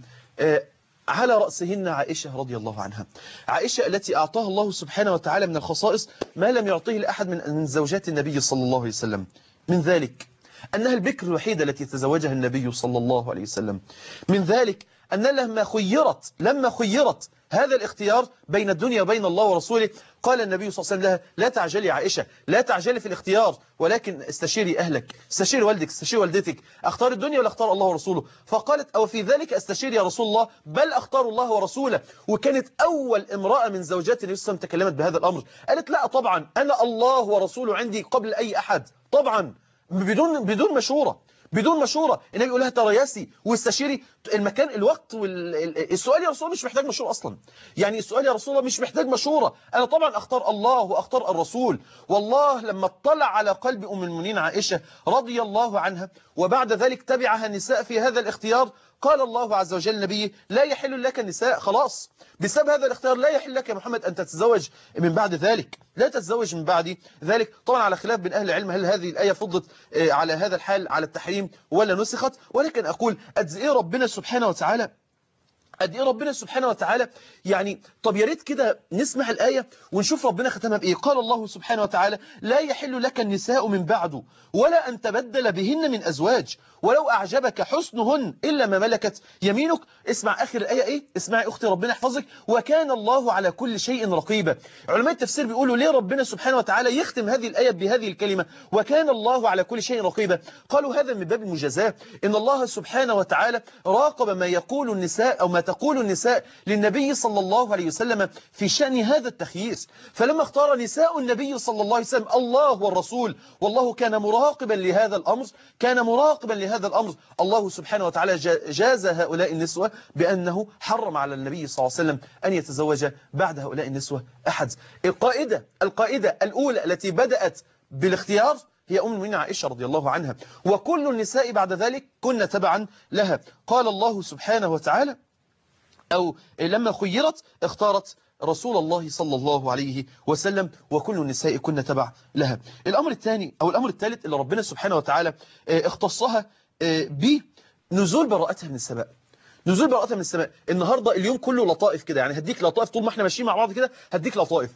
على رأسهن عائشة رضي الله عنها عائشة التي أعطاها الله سبحانه وتعالى من الخصائص ما لم يعطيه لأحد من زوجات النبي صلى الله عليه وسلم من ذلك أنها البكر الوحيدة التي تزوجها النبي صلى الله عليه وسلم من ذلك أن لما خيرت لما خيرت هذا الاختيار بين الدنيا وبين الله ورسوله قال النبي صلى الله عليه وسلم لها لا تعجلي عائشة لا تعجلي في الاختيار ولكن استشيري أهلك استشيري والدك استشيري والدتك اختار الدنيا ولا اختار الله ورسوله فقالت أو في ذلك استشير يا رسول الله بل اختار الله ورسوله وكانت أول امرأة من زوجات النبي صلى الله عليه وسلم تكلمت بهذا الأمر قالت لا طبعا أنا الله ورسوله عندي قبل أي أحد طبعا بدون بدون مشورة بدون مشورة النبي يقول لها ترياسي واستشيري المكان الوقت والسؤال يا رسول الله مش محتاج مشورة أصلا يعني السؤال يا رسول الله مش محتاج مشورة أنا طبعا أختار الله وأختار الرسول والله لما اطلع على قلب أم المؤمنين عائشة رضي الله عنها وبعد ذلك تبعها النساء في هذا الاختيار قال الله عز وجل نبيه لا يحل لك النساء خلاص بسبب هذا الاختيار لا يحل لك يا محمد أن تتزوج من بعد ذلك لا تتزوج من بعد ذلك طبعا على خلاف بين أهل العلم هل هذه الآية فضت على هذا الحال على التحريم ولا نسخت ولكن أقول قد إيه ربنا سبحانه وتعالى قد ايه ربنا سبحانه وتعالى يعني طب يا ريت كده نسمع الآية ونشوف ربنا ختمها بإيه قال الله سبحانه وتعالى لا يحل لك النساء من بعده ولا أن تبدل بهن من أزواج ولو أعجبك حسنهن إلا ما ملكت يمينك اسمع آخر الآية إيه اسمعي أختي ربنا يحفظك وكان الله على كل شيء رقيبا علماء التفسير بيقولوا ليه ربنا سبحانه وتعالى يختم هذه الآية بهذه الكلمة وكان الله على كل شيء رقيبا قالوا هذا من باب المجازاة إن الله سبحانه وتعالى راقب ما يقول النساء أو ما تقول النساء للنبي صلى الله عليه وسلم في شأن هذا التخييس فلما اختار نساء النبي صلى الله عليه وسلم الله والرسول والله كان مراقبا لهذا الأمر كان مراقبا لهذا الأمر الله سبحانه وتعالى جاز هؤلاء النسوة بأنه حرم على النبي صلى الله عليه وسلم أن يتزوج بعد هؤلاء النسوة أحد القائدة القائدة الأولى التي بدأت بالاختيار هي أم المؤمنين عائشة رضي الله عنها وكل النساء بعد ذلك كن تبعا لها قال الله سبحانه وتعالى أو لما خيرت اختارت رسول الله صلى الله عليه وسلم وكل النساء كن تبع لها الأمر الثاني أو الأمر الثالث اللي ربنا سبحانه وتعالى اختصها بنزول براءتها من السماء نزول براءتها من السماء النهاردة اليوم كله لطائف كده يعني هديك لطائف طول ما احنا ماشيين مع بعض كده هديك لطائف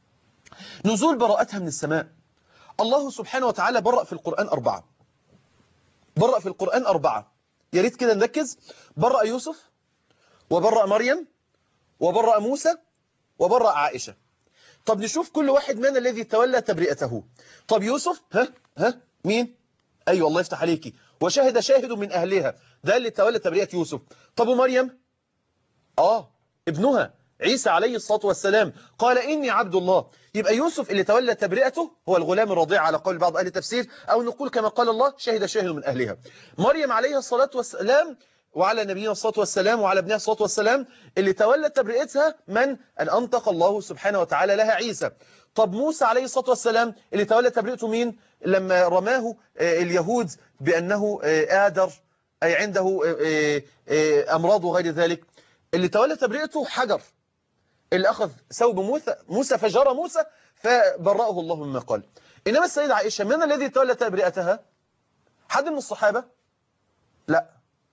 نزول براءتها من السماء الله سبحانه وتعالى برأ في القرآن أربعة برأ في القرآن أربعة يا ريت كده نركز برأ يوسف وبرأ مريم وبرأ موسى وبرأ عائشة طب نشوف كل واحد من الذي تولى تبرئته طب يوسف ها ها مين أيوة الله يفتح عليكي وشهد شاهد من أهلها ده اللي تولى تبرئة يوسف طب ومريم آه ابنها عيسى عليه الصلاة والسلام قال إني عبد الله يبقى يوسف اللي تولى تبرئته هو الغلام الرضيع على قول بعض أهل التفسير أو نقول كما قال الله شهد شاهد من أهلها مريم عليه الصلاة والسلام وعلى نبينا الصلاة والسلام وعلى ابنها الصلاة والسلام اللي تولى تبرئتها من أن أنطق الله سبحانه وتعالى لها عيسى طب موسى عليه الصلاة والسلام اللي تولى تبرئته مين لما رماه اليهود بأنه آدر أي عنده أمراض وغير ذلك اللي تولى تبرئته حجر اللي أخذ ثوب موسى موسى فجر موسى فبرأه الله مما قال إنما السيدة عائشة من الذي تولى تبرئتها حد من الصحابة لا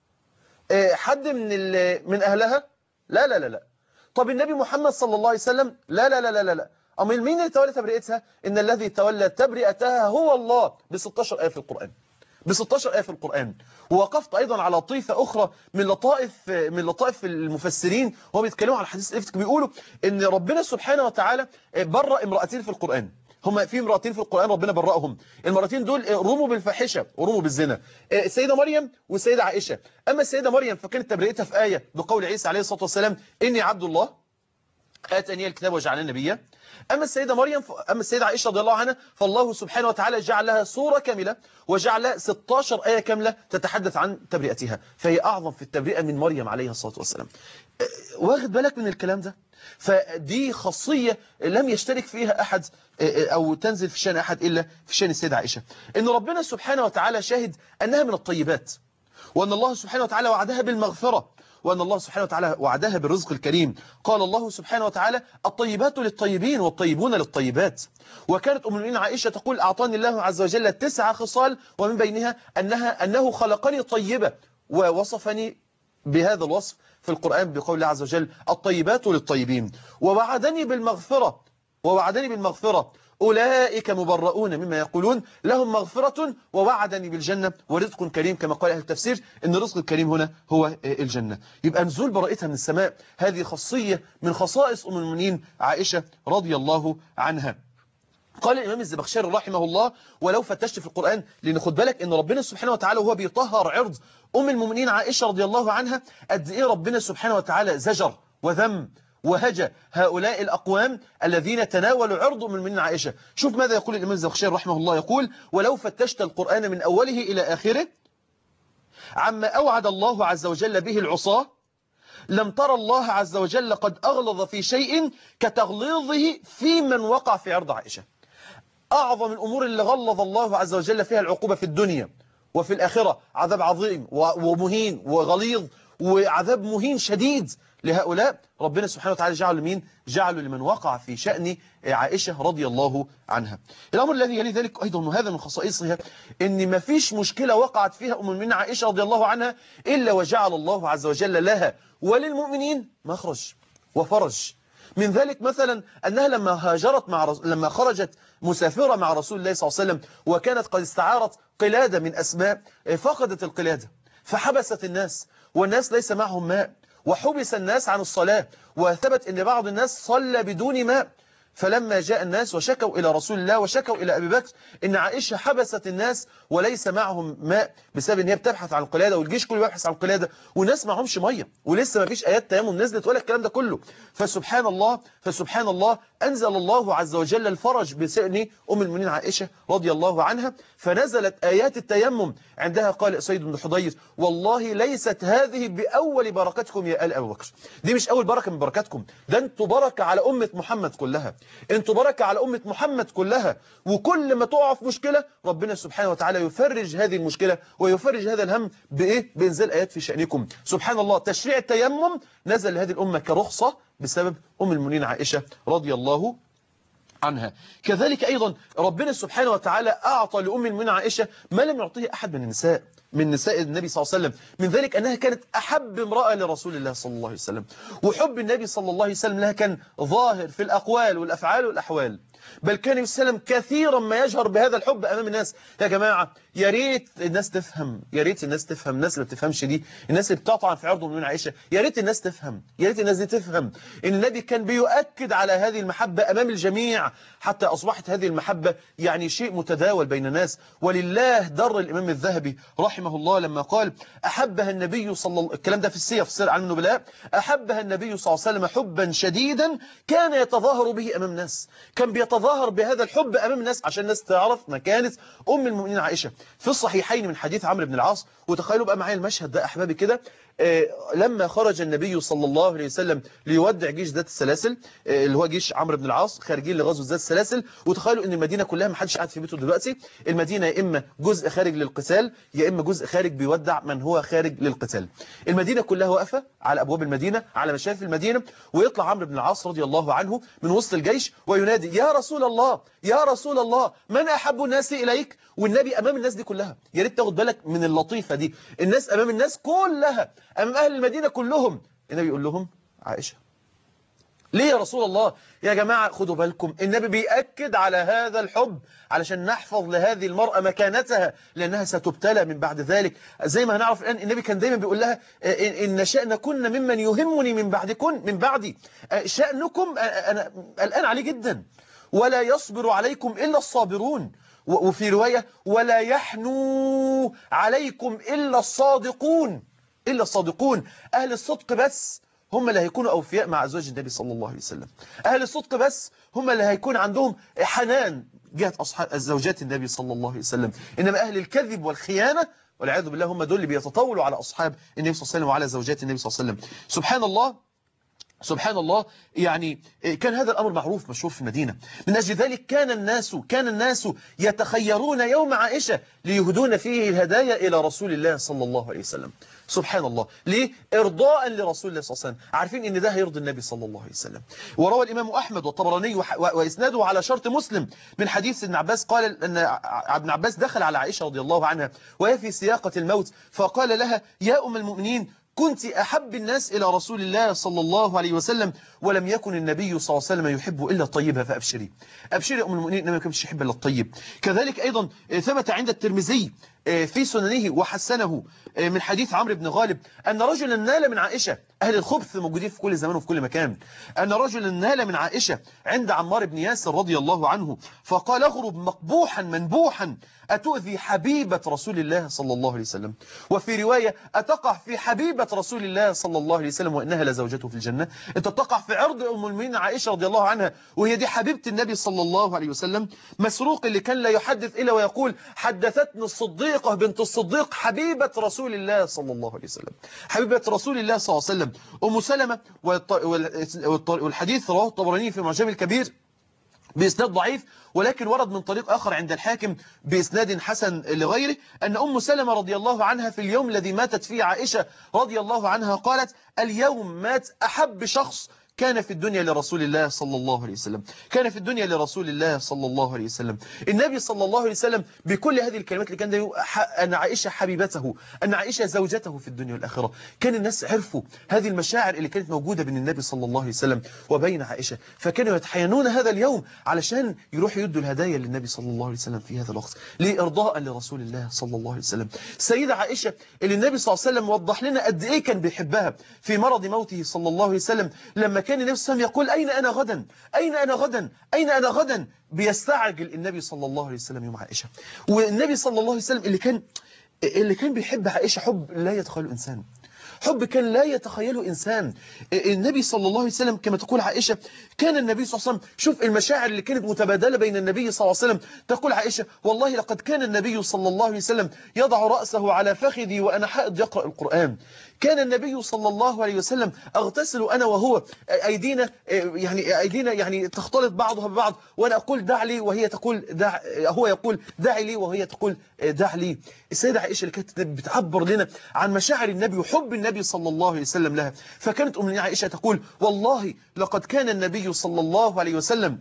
آه، حد من ال- من أهلها لا لا لا لا طب النبي محمد صلى الله عليه وسلم لا لا لا لا لا لا أمال مين اللي تولى تبرئتها إن الذي تولى تبرئتها هو الله ب 16 آية في القرآن ب 16 آية في القرآن ووقفت أيضا على طيفة أخرى من لطائف من لطائف المفسرين وهم بيتكلموا على حديث الإفك بيقولوا إن ربنا سبحانه وتعالى برأ امرأتين في القرآن هم في امرأتين في القرآن ربنا برأهم المرأتين دول رموا بالفاحشة ورموا بالزنا السيدة مريم والسيدة عائشة أما السيدة مريم فكانت تبرئتها في آية بقول عيسى عليه الصلاة والسلام إني عبد الله آتاني الكتاب وجعلني نبيا أما السيدة مريم ف... أما السيدة عائشة رضي الله عنها فالله سبحانه وتعالى جعل لها صورة كاملة وجعل لها 16 آية كاملة تتحدث عن تبرئتها فهي أعظم في التبرئة من مريم عليه الصلاة والسلام أه، واخد بالك من الكلام ده فدي خاصية لم يشترك فيها أحد أه، أه، أو تنزل في شأن أحد إلا في شأن السيدة عائشة إن ربنا سبحانه وتعالى شاهد أنها من الطيبات وأن الله سبحانه وتعالى وعدها بالمغفرة وأن الله سبحانه وتعالى وعدها بالرزق الكريم قال الله سبحانه وتعالى الطيبات للطيبين والطيبون للطيبات وكانت أم المؤمنين عائشة تقول أعطاني الله عز وجل تسع خصال ومن بينها أنها أنه خلقني طيبة ووصفني بهذا الوصف في القرآن بقول الله عز وجل الطيبات للطيبين ووعدني بالمغفرة ووعدني بالمغفرة أولئك مبرؤون مما يقولون لهم مغفرة ووعدني بالجنة ورزق كريم كما قال أهل التفسير إن الرزق الكريم هنا هو الجنة يبقى نزول براءتها من السماء هذه خاصية من خصائص أم المؤمنين عائشة رضي الله عنها قال الإمام الزبخشري رحمه الله ولو فتشت في القرآن لأن خد بالك إن ربنا سبحانه وتعالى وهو بيطهر عرض أم المؤمنين عائشة رضي الله عنها قد إيه ربنا سبحانه وتعالى زجر وذم وهجى هؤلاء الأقوام الذين تناولوا عرض من من عائشة شوف ماذا يقول الإمام الزبخشري رحمه الله يقول ولو فتشت القرآن من أوله إلى آخره عما أوعد الله عز وجل به العصاة لم ترى الله عز وجل قد أغلظ في شيء كتغليظه في من وقع في عرض عائشة أعظم الأمور اللي غلظ الله عز وجل فيها العقوبة في الدنيا وفي الآخرة عذاب عظيم ومهين وغليظ وعذاب مهين شديد لهؤلاء ربنا سبحانه وتعالى جعله لمين جعله لمن وقع في شأن عائشة رضي الله عنها الأمر الذي يلي ذلك أيضا وهذا من خصائصها إن ما فيش مشكلة وقعت فيها أم المؤمنين عائشة رضي الله عنها إلا وجعل الله عز وجل لها وللمؤمنين مخرج وفرج من ذلك مثلا أنها لما هاجرت مع رس... لما خرجت مسافرة مع رسول الله صلى الله عليه وسلم وكانت قد استعارت قلادة من أسماء فقدت القلادة فحبست الناس والناس ليس معهم ماء وحبس الناس عن الصلاة وثبت أن بعض الناس صلى بدون ماء فلما جاء الناس وشكوا إلى رسول الله وشكوا إلى أبي بكر إن عائشة حبست الناس وليس معهم ماء بسبب أن هي بتبحث عن القلادة والجيش كله بيبحث عن القلادة والناس معهمش مية ولسه ما فيش آيات تيمم نزلت ولا الكلام ده كله فسبحان الله فسبحان الله أنزل الله عز وجل الفرج بسئن أم المؤمنين عائشة رضي الله عنها فنزلت آيات التيمم عندها قال سيد بن حضير والله ليست هذه بأول بركتكم يا آل أبي بكر دي مش أول بركة من بركاتكم ده انتوا بركة على أمة محمد كلها انتوا بركة على أمة محمد كلها وكل ما تقع في مشكلة ربنا سبحانه وتعالى يفرج هذه المشكلة ويفرج هذا الهم بإيه؟ بإنزال آيات في شأنكم سبحان الله تشريع التيمم نزل لهذه الأمة كرخصة بسبب أم المؤمنين عائشة رضي الله عنها كذلك أيضا ربنا سبحانه وتعالى أعطى لأم المؤمنين عائشة ما لم يعطيه أحد من النساء من نساء النبي صلى الله عليه وسلم من ذلك أنها كانت أحب امرأة لرسول الله صلى الله عليه وسلم وحب النبي صلى الله عليه وسلم لها كان ظاهر في الأقوال والأفعال والأحوال بل كان النبي صلى الله عليه وسلم كثيرا ما يجهر بهذا الحب أمام الناس يا جماعة يا ريت الناس تفهم يا ريت الناس تفهم الناس اللي بتفهمش دي الناس اللي بتطعن في عرضهم من عائشة يا ريت الناس تفهم يا ريت الناس دي تفهم ان النبي كان بيؤكد على هذه المحبة أمام الجميع حتى أصبحت هذه المحبة يعني شيء متداول بين الناس ولله در الإمام الذهبي رحمه الله لما قال أحبها النبي صلى الله الكلام ده في السير في السير عن النبلاء أحبها النبي صلى الله عليه وسلم حبا شديدا كان يتظاهر به أمام الناس كان بيتظاهر بهذا الحب أمام الناس عشان الناس تعرف مكانة أم المؤمنين عائشة في الصحيحين من حديث عمرو بن العاص وتخيلوا بقى معايا المشهد ده أحبابي كده آه لما خرج النبي صلى الله عليه وسلم ليودع جيش ذات السلاسل آه اللي هو جيش عمرو بن العاص خارجين لغزوة غزوه ذات السلاسل وتخيلوا ان المدينه كلها ما حدش قاعد في بيته دلوقتي المدينه يا اما جزء خارج للقتال يا اما جزء خارج بيودع من هو خارج للقتال المدينه كلها واقفه على ابواب المدينه على مشارف المدينه ويطلع عمرو بن العاص رضي الله عنه من وسط الجيش وينادي يا رسول الله يا رسول الله من احب الناس اليك والنبي امام الناس دي كلها يا ريت تاخد بالك من اللطيفه دي الناس امام الناس كلها امام اهل المدينه كلهم النبي يقول لهم عائشه ليه يا رسول الله يا جماعة خدوا بالكم النبي بيأكد على هذا الحب علشان نحفظ لهذه المرأة مكانتها لأنها ستبتلى من بعد ذلك زي ما هنعرف الآن النبي كان دايما بيقول لها إن شأن كنا ممن يهمني من بعدكم من بعدي شأنكم أنا الآن عليه جدا ولا يصبر عليكم إلا الصابرون وفي رواية ولا يحنو عليكم إلا الصادقون إلا الصادقون أهل الصدق بس هم اللي هيكونوا أوفياء مع أزواج النبي صلى الله عليه وسلم أهل الصدق بس هم اللي هيكون عندهم حنان جهة أصحاب زوجات النبي صلى الله عليه وسلم إنما أهل الكذب والخيانة والعياذ بالله هم دول اللي بيتطاولوا على أصحاب النبي صلى الله عليه وسلم وعلى زوجات النبي صلى الله عليه وسلم سبحان الله سبحان الله يعني كان هذا الأمر معروف مشهور في المدينة من أجل ذلك كان الناس كان الناس يتخيرون يوم عائشة ليهدون فيه الهدايا إلى رسول الله صلى الله عليه وسلم سبحان الله ليه إرضاء لرسول الله صلى الله عليه وسلم عارفين إن ده هيرضي النبي صلى الله عليه وسلم وروى الإمام أحمد والطبراني وإسناده على شرط مسلم من حديث ابن عباس قال أن ابن عباس دخل على عائشة رضي الله عنها وهي في سياقة الموت فقال لها يا أم المؤمنين كنت أحب الناس إلى رسول الله صلى الله عليه وسلم ولم يكن النبي صلى الله عليه وسلم يحب إلا الطيبة فأبشري أبشري أم المؤمنين إنما كانش يحب إلا الطيب كذلك أيضا ثبت عند الترمذي في سننه وحسنه من حديث عمرو بن غالب أن رجلا نال من عائشة أهل الخبث موجودين في كل زمان وفي كل مكان أن رجلا نال من عائشة عند عمار بن ياسر رضي الله عنه فقال اغرب مقبوحا منبوحا أتؤذي حبيبة رسول الله صلى الله عليه وسلم وفي رواية أتقع في حبيبة رسول الله صلى الله عليه وسلم وإنها لزوجته في الجنة أنت تقع في عرض أم المؤمنين عائشة رضي الله عنها وهي دي حبيبة النبي صلى الله عليه وسلم مسروق اللي كان لا يحدث إلا ويقول حدثتني الصديقة بنت الصديق حبيبة رسول الله صلى الله عليه وسلم حبيبة رسول الله صلى الله عليه وسلم أم سلمة والحديث رواه الطبراني في معجم الكبير بإسناد ضعيف ولكن ورد من طريق آخر عند الحاكم بإسناد حسن لغيره أن أم سلمة رضي الله عنها في اليوم الذي ماتت فيه عائشة رضي الله عنها قالت اليوم مات أحب شخص كان في الدنيا لرسول الله صلى الله عليه وسلم كان في الدنيا لرسول الله صلى الله عليه وسلم النبي صلى الله عليه وسلم بكل هذه الكلمات اللي كان ده أن عائشة حبيبته أن عائشة زوجته في الدنيا والآخرة كان الناس عرفوا هذه المشاعر اللي كانت موجودة بين النبي صلى الله عليه وسلم وبين عائشة فكانوا يتحينون هذا اليوم علشان يروحوا يدوا الهدايا للنبي صلى الله عليه وسلم في هذا الوقت لإرضاء لرسول الله صلى الله عليه وسلم سيدة عائشة اللي النبي صلى الله عليه وسلم وضح لنا قد إيه كان بيحبها في مرض موته صلى الله عليه وسلم لما كان النبي صلى الله عليه وسلم يقول أين أنا غدا أين أنا غدا أين أنا غدا بيستعجل النبي صلى الله عليه وسلم يوم عائشة والنبي صلى الله عليه وسلم اللي كان اللي كان بيحب عائشة حب لا يتخيله إنسان حب كان لا يتخيله إنسان النبي صلى الله عليه وسلم كما تقول عائشة كان النبي صلى الله عليه وسلم شوف المشاعر اللي كانت متبادلة بين النبي صلى الله عليه وسلم تقول عائشة والله لقد كان النبي صلى الله عليه وسلم يضع رأسه على فخذي وأنا حائض يقرأ القرآن كان النبي صلى الله عليه وسلم اغتسل أنا وهو أيدينا يعني أيدينا يعني تختلط بعضها ببعض وأنا أقول دع لي وهي تقول دع هو يقول دع لي وهي تقول دع لي السيدة عائشة اللي كانت بتعبر لنا عن مشاعر النبي وحب النبي صلى الله عليه وسلم لها فكانت أم عائشة تقول والله لقد كان النبي صلى الله عليه وسلم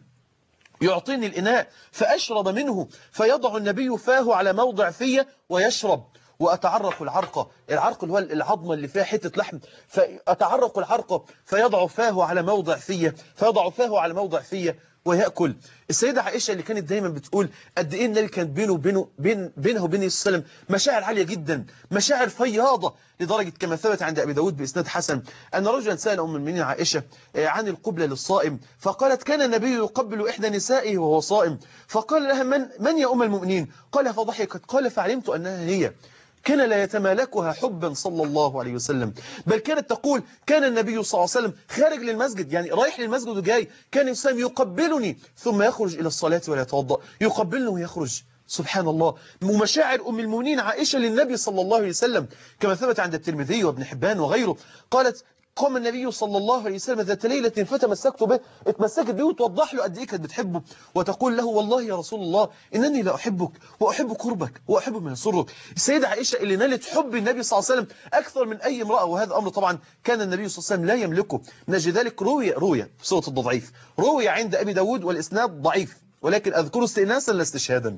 يعطيني الإناء فأشرب منه فيضع النبي فاه على موضع فيه ويشرب وأتعرق العرقة العرق اللي هو العظمة اللي فيها حتة لحم فأتعرق العرقة فيضع فاه على موضع فيه فيضع فاه على موضع فيه ويأكل السيدة عائشة اللي كانت دايما بتقول قد إيه النبي كان بينه وبينه بين بينها وبين السلام مشاعر عالية جدا مشاعر فياضة لدرجة كما ثبت عند أبي داود بإسناد حسن أن رجلا سأل أم المؤمنين عائشة عن القبلة للصائم فقالت كان النبي يقبل إحدى نسائه وهو صائم فقال لها من, من يا أم المؤمنين قال فضحكت قال فعلمت أنها هي كان لا يتمالكها حبا صلى الله عليه وسلم بل كانت تقول كان النبي صلى الله عليه وسلم خارج للمسجد يعني رايح للمسجد وجاي كان الإنسان يقبلني ثم يخرج إلى الصلاة ولا يتوضأ يقبلني ويخرج سبحان الله ومشاعر أم المؤمنين عائشة للنبي صلى الله عليه وسلم كما ثبت عند الترمذي وابن حبان وغيره قالت قام النبي صلى الله عليه وسلم ذات ليلة فتمسكت به اتمسكت به وتوضح له قد ايه كانت بتحبه وتقول له والله يا رسول الله إنني لا أحبك وأحب قربك وأحب ما يسرك السيدة عائشة اللي نالت حب النبي صلى الله عليه وسلم أكثر من أي امرأة وهذا أمر طبعا كان النبي صلى الله عليه وسلم لا يملكه من أجل ذلك روي روي في صورة الضعيف روي عند أبي داود والإسناد ضعيف ولكن أذكر استئناسا لا استشهادا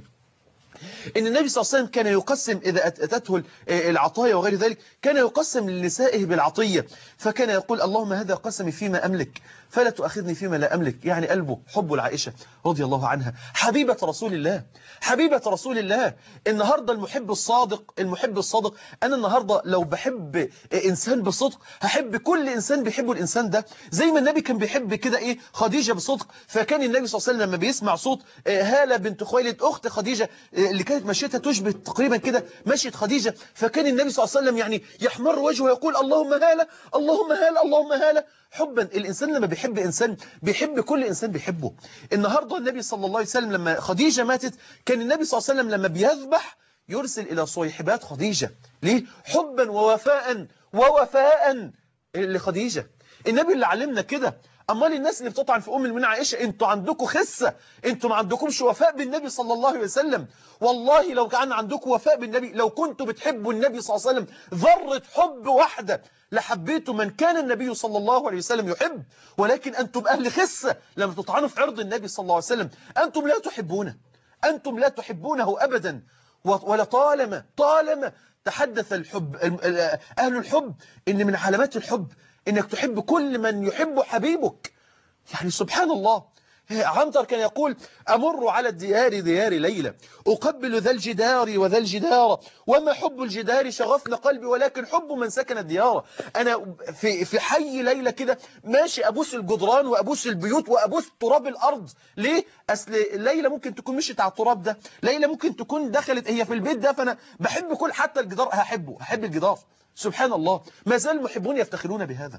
ان النبي صلى الله عليه وسلم كان يقسم إذا أتته العطايا وغير ذلك كان يقسم لنسائه بالعطية فكان يقول اللهم هذا قسمي فيما أملك فلا تؤاخذني فيما لا أملك يعني قلبه حب العائشة رضي الله عنها حبيبة رسول الله حبيبة رسول الله النهاردة المحب الصادق المحب الصادق أنا النهاردة لو بحب إنسان بصدق هحب كل إنسان بيحبه الإنسان ده زي ما النبي كان بيحب كده إيه خديجة بصدق فكان النبي صلى الله عليه وسلم لما بيسمع صوت هالة بنت خويلد أخت خديجة اللي كانت مشيتها تشبه تقريبا كده مشيت خديجة فكان النبي صلى الله عليه وسلم يعني يحمر وجهه ويقول اللهم هالة اللهم هالة اللهم هالة حبا الإنسان لما بيحب إنسان بيحب كل إنسان بيحبه النهاردة النبي صلى الله عليه وسلم لما خديجة ماتت كان النبي صلى الله عليه وسلم لما بيذبح يرسل إلى صيحبات خديجة ليه؟ حبا ووفاء ووفاء لخديجة النبي اللي علمنا كده امال الناس اللي بتطعن في ام المؤمنين عائشه انتوا عندكم خسه انتوا ما عندكمش وفاء بالنبي صلى الله عليه وسلم والله لو كان عندكم وفاء بالنبي لو كنتوا بتحبوا النبي صلى الله عليه وسلم ذره حب واحده لحبيتوا من كان النبي صلى الله عليه وسلم يحب ولكن انتم اهل خسه لما تطعنوا في عرض النبي صلى الله عليه وسلم انتم لا تحبونه انتم لا تحبونه ابدا ولطالما طالما تحدث الحب اهل الحب ان من علامات الحب انك تحب كل من يحب حبيبك يعني سبحان الله عنتر كان يقول أمر على الديار ديار ليلى أقبل ذا الجدار وذا الجدار وما حب الجدار شغفن قلبي ولكن حب من سكن الديار أنا في في حي ليلى كده ماشي أبوس الجدران وأبوس البيوت وأبوس تراب الأرض ليه؟ أصل ليلى ممكن تكون مشيت على التراب ده ليلى ممكن تكون دخلت هي في البيت ده فأنا بحب كل حتى الجدار هحبه هحب الجدار سبحان الله ما زال المحبون يفتخرون بهذا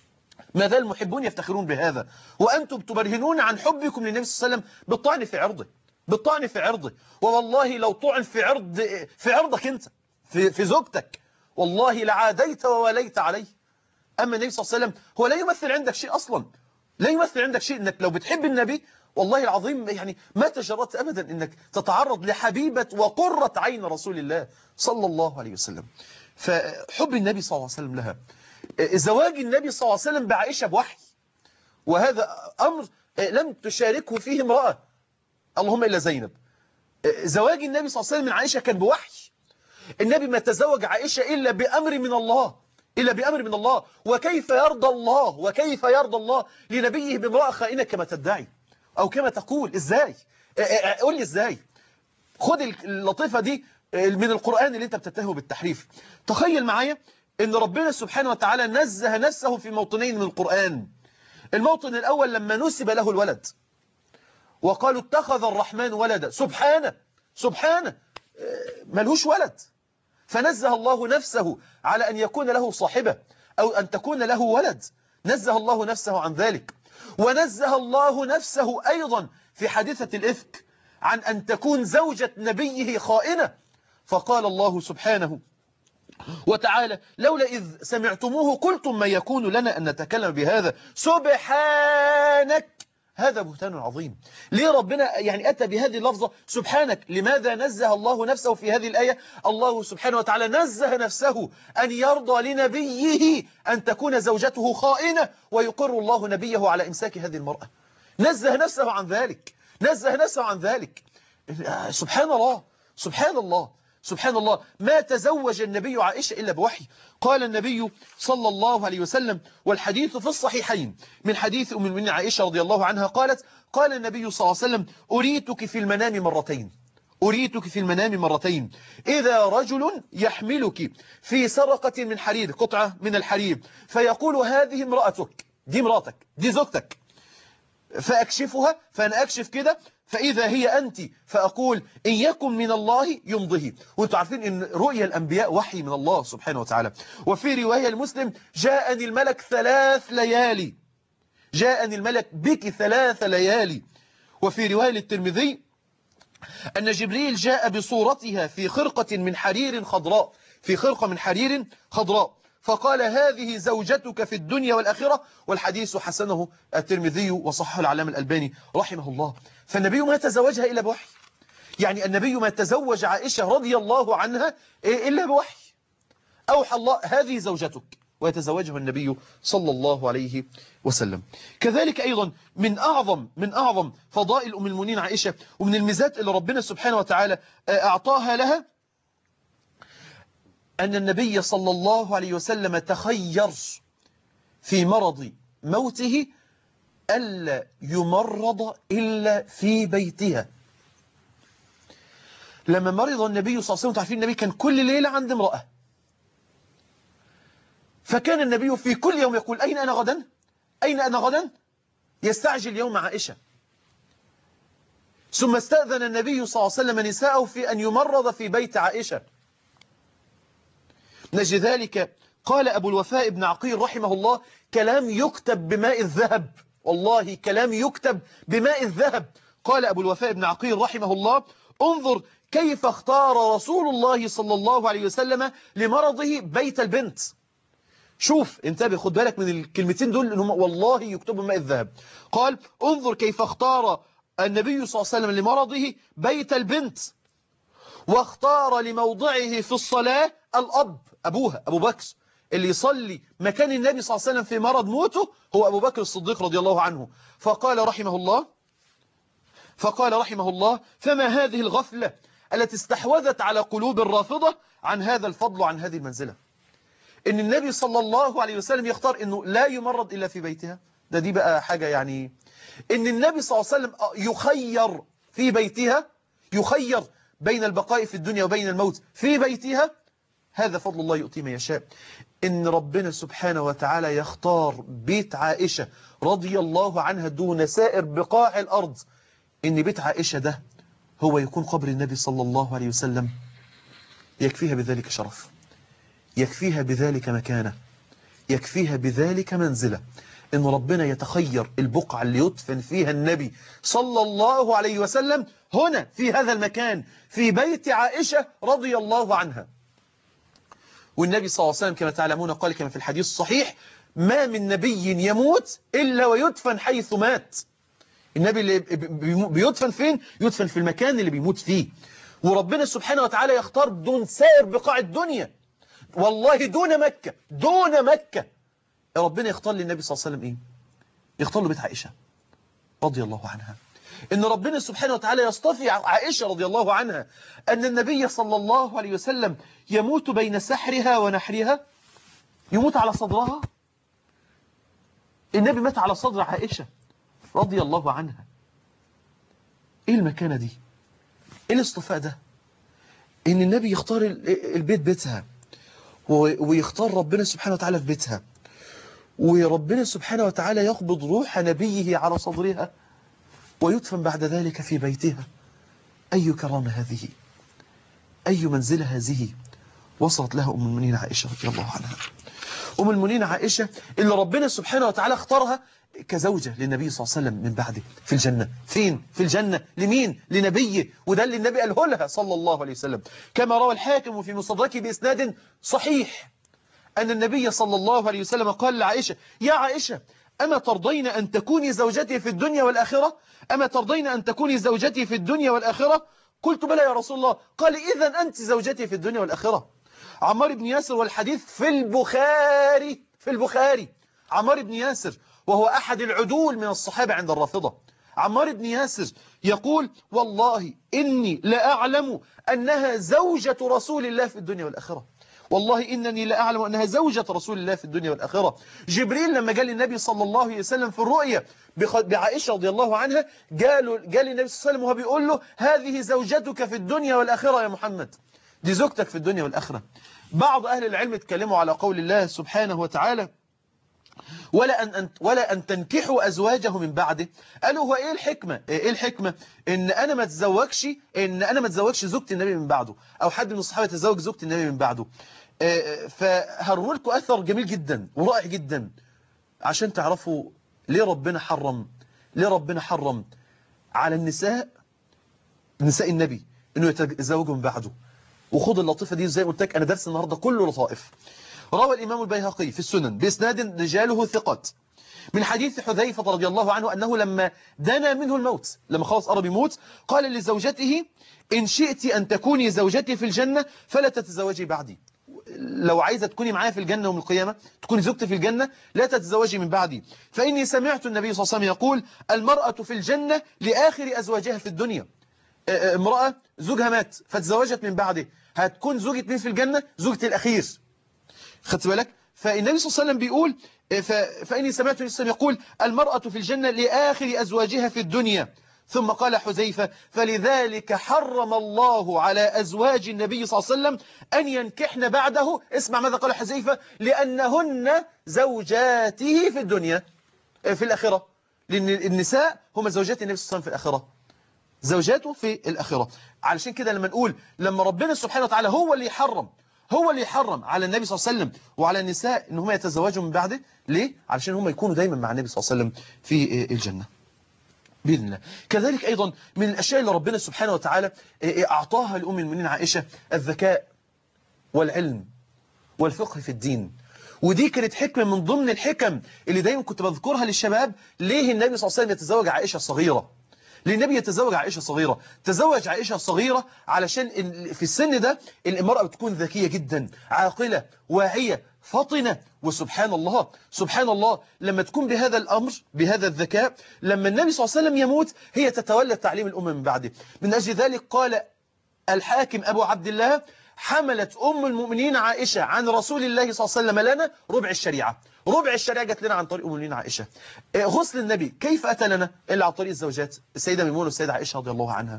ما زال المحبون يفتخرون بهذا وأنتم تبرهنون عن حبكم للنبي صلى الله عليه وسلم بالطعن في عرضه بالطعن في عرضه والله لو طعن في عرض في عرضك أنت في, في زوجتك والله لعاديت ووليت عليه أما النبي صلى الله عليه وسلم هو لا يمثل عندك شيء أصلا لا يمثل عندك شيء أنك لو بتحب النبي والله العظيم يعني ما تجرأت أبدا أنك تتعرض لحبيبة وقرة عين رسول الله صلى الله عليه وسلم فحب النبي صلى الله عليه وسلم لها زواج النبي صلى الله عليه وسلم بعائشة بوحي وهذا أمر لم تشاركه فيه امرأة اللهم إلا زينب زواج النبي صلى الله عليه وسلم من عائشة كان بوحي النبي ما تزوج عائشة إلا بأمر من الله إلا بأمر من الله وكيف يرضى الله وكيف يرضى الله لنبيه بامرأة خائنة كما تدعي أو كما تقول إزاي قول لي إزاي خد اللطيفة دي من القرآن اللي انت بتتهمه بالتحريف تخيل معايا ان ربنا سبحانه وتعالى نزه نفسه في موطنين من القرآن الموطن الأول لما نسب له الولد وقالوا اتخذ الرحمن ولدا سبحانه سبحانه ملهوش ولد فنزه الله نفسه على أن يكون له صاحبة أو أن تكون له ولد نزه الله نفسه عن ذلك ونزه الله نفسه أيضا في حادثة الإفك عن أن تكون زوجة نبيه خائنة فقال الله سبحانه وتعالى لولا إذ سمعتموه قلتم ما يكون لنا أن نتكلم بهذا سبحانك هذا بهتان عظيم ليه ربنا يعني أتى بهذه اللفظة سبحانك لماذا نزه الله نفسه في هذه الآية الله سبحانه وتعالى نزه نفسه أن يرضى لنبيه أن تكون زوجته خائنة ويقر الله نبيه على إمساك هذه المرأة نزه نفسه عن ذلك نزه نفسه عن ذلك سبحان الله سبحان الله سبحان الله ما تزوج النبي عائشة إلا بوحي قال النبي صلى الله عليه وسلم والحديث في الصحيحين من حديث أم المؤمنين عائشة رضي الله عنها قالت قال النبي صلى الله عليه وسلم أريتك في المنام مرتين أريتك في المنام مرتين إذا رجل يحملك في سرقة من حرير قطعة من الحرير فيقول هذه امرأتك دي امرأتك دي زوجتك فأكشفها فأنا أكشف كده فإذا هي أنت فأقول إن يكن من الله يمضه وانتم عارفين أن رؤيا الأنبياء وحي من الله سبحانه وتعالى وفي رواية المسلم جاءني الملك ثلاث ليالي جاءني الملك بك ثلاث ليالي وفي رواية الترمذي أن جبريل جاء بصورتها في خرقة من حرير خضراء في خرقة من حرير خضراء فقال هذه زوجتك في الدنيا والآخرة والحديث حسنه الترمذي وصححه العلامة الألباني رحمه الله فالنبي ما تزوجها إلا بوحي يعني النبي ما تزوج عائشة رضي الله عنها إلا بوحي أوحى الله هذه زوجتك ويتزوجها النبي صلى الله عليه وسلم كذلك أيضا من أعظم من أعظم فضائل أم المؤمنين عائشة ومن الميزات اللي ربنا سبحانه وتعالى أعطاها لها أن النبي صلى الله عليه وسلم تخير في مرض موته ألا يمرض إلا في بيتها لما مرض النبي صلى الله عليه وسلم تعرفين النبي كان كل ليلة عند امرأة فكان النبي في كل يوم يقول أين أنا غدا أين أنا غدا يستعجل يوم عائشة ثم استأذن النبي صلى الله عليه وسلم نساءه في أن يمرض في بيت عائشة نجد ذلك قال أبو الوفاء ابن عقيل رحمه الله كلام يكتب بماء الذهب والله كلام يكتب بماء الذهب قال أبو الوفاء ابن عقيل رحمه الله انظر كيف اختار رسول الله صلى الله عليه وسلم لمرضه بيت البنت شوف انتبه خد بالك من الكلمتين دول انهم والله يكتبوا ماء الذهب قال انظر كيف اختار النبي صلى الله عليه وسلم لمرضه بيت البنت واختار لموضعه في الصلاة الأب أبوها أبو بكر اللي يصلي مكان النبي صلى الله عليه وسلم في مرض موته هو أبو بكر الصديق رضي الله عنه فقال رحمه الله فقال رحمه الله فما هذه الغفلة التي استحوذت على قلوب الرافضة عن هذا الفضل وعن هذه المنزلة ان النبي صلى الله عليه وسلم يختار انه لا يمرض الا في بيتها ده دي بقى حاجة يعني ان النبي صلى الله عليه وسلم يخير في بيتها يخير بين البقاء في الدنيا وبين الموت في بيتها هذا فضل الله يؤتي من يشاء ان ربنا سبحانه وتعالى يختار بيت عائشة رضي الله عنها دون سائر بقاع الارض ان بيت عائشة ده هو يكون قبر النبي صلى الله عليه وسلم يكفيها بذلك شرف يكفيها بذلك مكانة يكفيها بذلك منزلة إن ربنا يتخير البقعة اللي يدفن فيها النبي صلى الله عليه وسلم هنا في هذا المكان في بيت عائشة رضي الله عنها والنبي صلى الله عليه وسلم كما تعلمون قال كما في الحديث الصحيح ما من نبي يموت إلا ويدفن حيث مات النبي اللي بيدفن فين؟ يدفن في المكان اللي بيموت فيه وربنا سبحانه وتعالى يختار دون سائر بقاع الدنيا والله دون مكة دون مكة ربنا يختار للنبي صلى الله عليه وسلم ايه يختار له بيت عائشة رضي الله عنها ان ربنا سبحانه وتعالى يصطفي عائشة رضي الله عنها ان النبي صلى الله عليه وسلم يموت بين سحرها ونحرها يموت على صدرها النبي مات على صدر عائشة رضي الله عنها ايه المكانة دي ايه الاصطفاء ده ان النبي يختار البيت بيتها ويختار ربنا سبحانه وتعالى في بيتها وربنا سبحانه وتعالى يقبض روح نبيه على صدرها ويدفن بعد ذلك في بيتها أي كرامة هذه أي منزلة هذه وصلت لها أم المؤمنين عائشة رضي الله عنها أم المؤمنين عائشة اللي ربنا سبحانه وتعالى اختارها كزوجة للنبي صلى الله عليه وسلم من بعده في الجنة فين؟ في الجنة لمين؟ لنبيه وده اللي النبي قاله لها صلى الله عليه وسلم كما روى الحاكم في مصدركه بإسناد صحيح أن النبي صلى الله عليه وسلم قال لعائشة يا عائشة أما ترضين أن تكوني زوجتي في الدنيا والآخرة أما ترضين أن تكوني زوجتي في الدنيا والآخرة قلت بلى يا رسول الله قال إذا أنت زوجتي في الدنيا والآخرة عمار بن ياسر والحديث في البخاري في البخاري عمار بن ياسر وهو أحد العدول من الصحابة عند الرافضة عمار بن ياسر يقول والله إني لأعلم أنها زوجة رسول الله في الدنيا والآخرة والله إنني لأعلم أنها زوجة رسول الله في الدنيا والآخرة جبريل لما جاء للنبي صلى الله عليه وسلم في الرؤية بعائشة رضي الله عنها قالوا جاء للنبي صلى الله عليه وسلم وهو بيقول له هذه زوجتك في الدنيا والآخرة يا محمد دي زوجتك في الدنيا والآخرة بعض أهل العلم اتكلموا على قول الله سبحانه وتعالى ولا أن, أن ولا أن تنكحوا أزواجه من بعده قالوا هو إيه الحكمة إيه الحكمة إن أنا ما تزوجش إن أنا ما تزوجش زوجة النبي من بعده أو حد من الصحابة يتزوج زوجة النبي من بعده فهروا لكم أثر جميل جدا ورائع جدا عشان تعرفوا ليه ربنا حرم ليه ربنا حرم على النساء نساء النبي إنه يتزوجوا من بعده وخد اللطيفة دي زي ما قلت لك أنا درس النهاردة كله لطائف روى الإمام البيهقي في السنن بإسناد رجاله ثقات من حديث حذيفة رضي الله عنه أنه لما دنا منه الموت لما خلاص قرب يموت قال لزوجته إن شئت أن تكوني زوجتي في الجنة فلا تتزوجي بعدي لو عايزة تكوني معايا في الجنة يوم القيامة تكوني زوجتي في الجنة لا تتزوجي من بعدي فإني سمعت النبي صلى الله عليه وسلم يقول المرأة في الجنة لآخر أزواجها في الدنيا امرأة زوجها مات فتزوجت من بعده هتكون زوجة مين في الجنة زوجة الأخير خدت بالك فالنبي صلى الله عليه وسلم بيقول فإني سمعت النبي صلى الله عليه وسلم يقول المرأة في الجنة لآخر أزواجها في الدنيا ثم قال حذيفة فلذلك حرم الله على أزواج النبي صلى الله عليه وسلم أن ينكحن بعده اسمع ماذا قال حذيفة لأنهن زوجاته في الدنيا في الآخرة لأن النساء هم زوجات النبي صلى الله عليه وسلم في الآخرة زوجاته في الآخرة علشان كده لما نقول لما ربنا سبحانه وتعالى هو اللي يحرم هو اللي يحرم على النبي صلى الله عليه وسلم وعلى النساء ان هم يتزوجوا من بعده ليه؟ علشان هم يكونوا دايما مع النبي صلى الله عليه وسلم في الجنة بإذن الله كذلك أيضا من الأشياء اللي ربنا سبحانه وتعالى أعطاها لأم المؤمنين عائشة الذكاء والعلم والفقه في الدين ودي كانت حكمة من ضمن الحكم اللي دايما كنت بذكرها للشباب ليه النبي صلى الله عليه وسلم يتزوج عائشة صغيرة ليه النبي يتزوج عائشة صغيرة تزوج عائشة صغيرة علشان في السن ده المرأة بتكون ذكية جدا عاقلة واعية فطنة وسبحان الله سبحان الله لما تكون بهذا الأمر بهذا الذكاء لما النبي صلى الله عليه وسلم يموت هي تتولى تعليم الأمة من بعده من أجل ذلك قال الحاكم أبو عبد الله حملت أم المؤمنين عائشة عن رسول الله صلى الله عليه وسلم لنا ربع الشريعة ربع الشريعة جت لنا عن طريق أم المؤمنين عائشة غسل النبي كيف أتى لنا إلا عن طريق الزوجات السيدة ميمونة والسيدة عائشة رضي الله عنها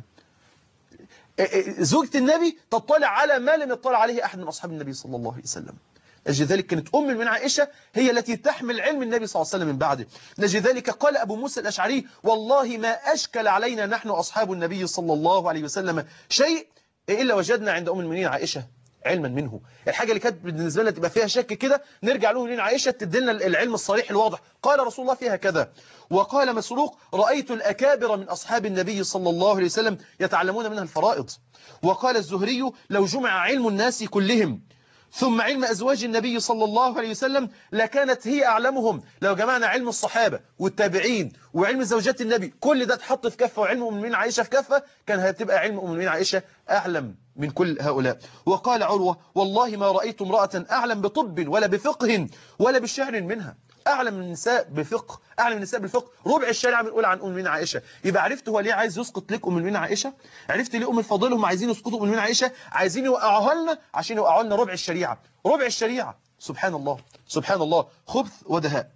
زوجة النبي تطلع على ما لم يطلع عليه أحد من أصحاب النبي صلى الله عليه وسلم نجد ذلك كانت أم من عائشة هي التي تحمل علم النبي صلى الله عليه وسلم من بعده نجد ذلك قال أبو موسى الأشعري والله ما أشكل علينا نحن أصحاب النبي صلى الله عليه وسلم شيء إلا وجدنا عند أم المؤمنين عائشة علما منه الحاجة اللي كانت بالنسبة لنا تبقى فيها شك كده نرجع له من عائشة تدلنا العلم الصريح الواضح قال رسول الله فيها كذا وقال مسروق رأيت الأكابر من أصحاب النبي صلى الله عليه وسلم يتعلمون منها الفرائض وقال الزهري لو جمع علم الناس كلهم ثم علم أزواج النبي صلى الله عليه وسلم لكانت هي أعلمهم لو جمعنا علم الصحابة والتابعين وعلم زوجات النبي كل ده اتحط في كفة وعلم أم المؤمنين عائشة في كفة كان هتبقى علم أم المؤمنين عائشة أعلم من كل هؤلاء وقال عروة والله ما رأيت امرأة أعلم بطب ولا بفقه ولا بشعر منها أعلم النساء بفقه أعلم النساء بالفقه ربع الشارع بنقول عن أم المؤمنين عائشة يبقى عرفت هو ليه عايز يسقط لك أم المؤمنين عائشة عرفت ليه أم الفضيل هم عايزين يسقطوا أم المؤمنين عائشة عايزين يوقعوها لنا عشان يوقعوا لنا ربع الشريعة ربع الشريعة سبحان الله سبحان الله خبث ودهاء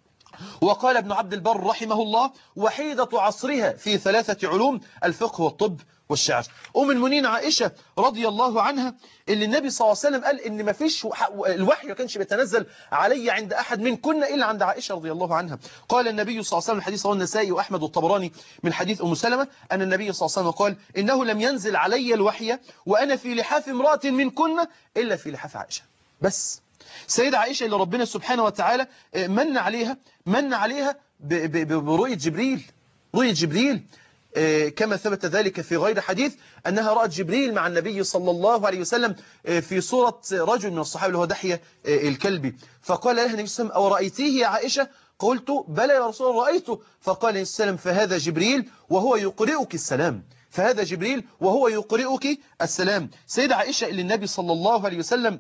وقال ابن عبد البر رحمه الله وحيدة عصرها في ثلاثة علوم الفقه والطب والشعر أم المؤمنين عائشة رضي الله عنها اللي النبي صلى الله عليه وسلم قال إن ما فيش الوحي ما كانش بيتنزل علي عند أحد من كنا إلا عند عائشة رضي الله عنها قال النبي صلى الله عليه وسلم الحديث رواه النسائي وأحمد والطبراني من حديث أم سلمة أن النبي صلى الله عليه وسلم قال إنه لم ينزل علي الوحي وأنا في لحاف امرأة من كنا إلا في لحاف عائشة بس سيدة عائشة اللي ربنا سبحانه وتعالى من عليها من عليها برؤية جبريل رؤية جبريل كما ثبت ذلك في غير حديث أنها رأت جبريل مع النبي صلى الله عليه وسلم في صورة رجل من الصحابة اللي هو دحية الكلبي فقال لها النبي صلى الله عليه وسلم أو رأيتيه يا عائشة قلت بلى يا رسول الله رأيته فقال النبي صلى الله عليه وسلم فهذا جبريل وهو يقرئك السلام فهذا جبريل وهو يقرئك السلام سيدة عائشة اللي النبي صلى الله عليه وسلم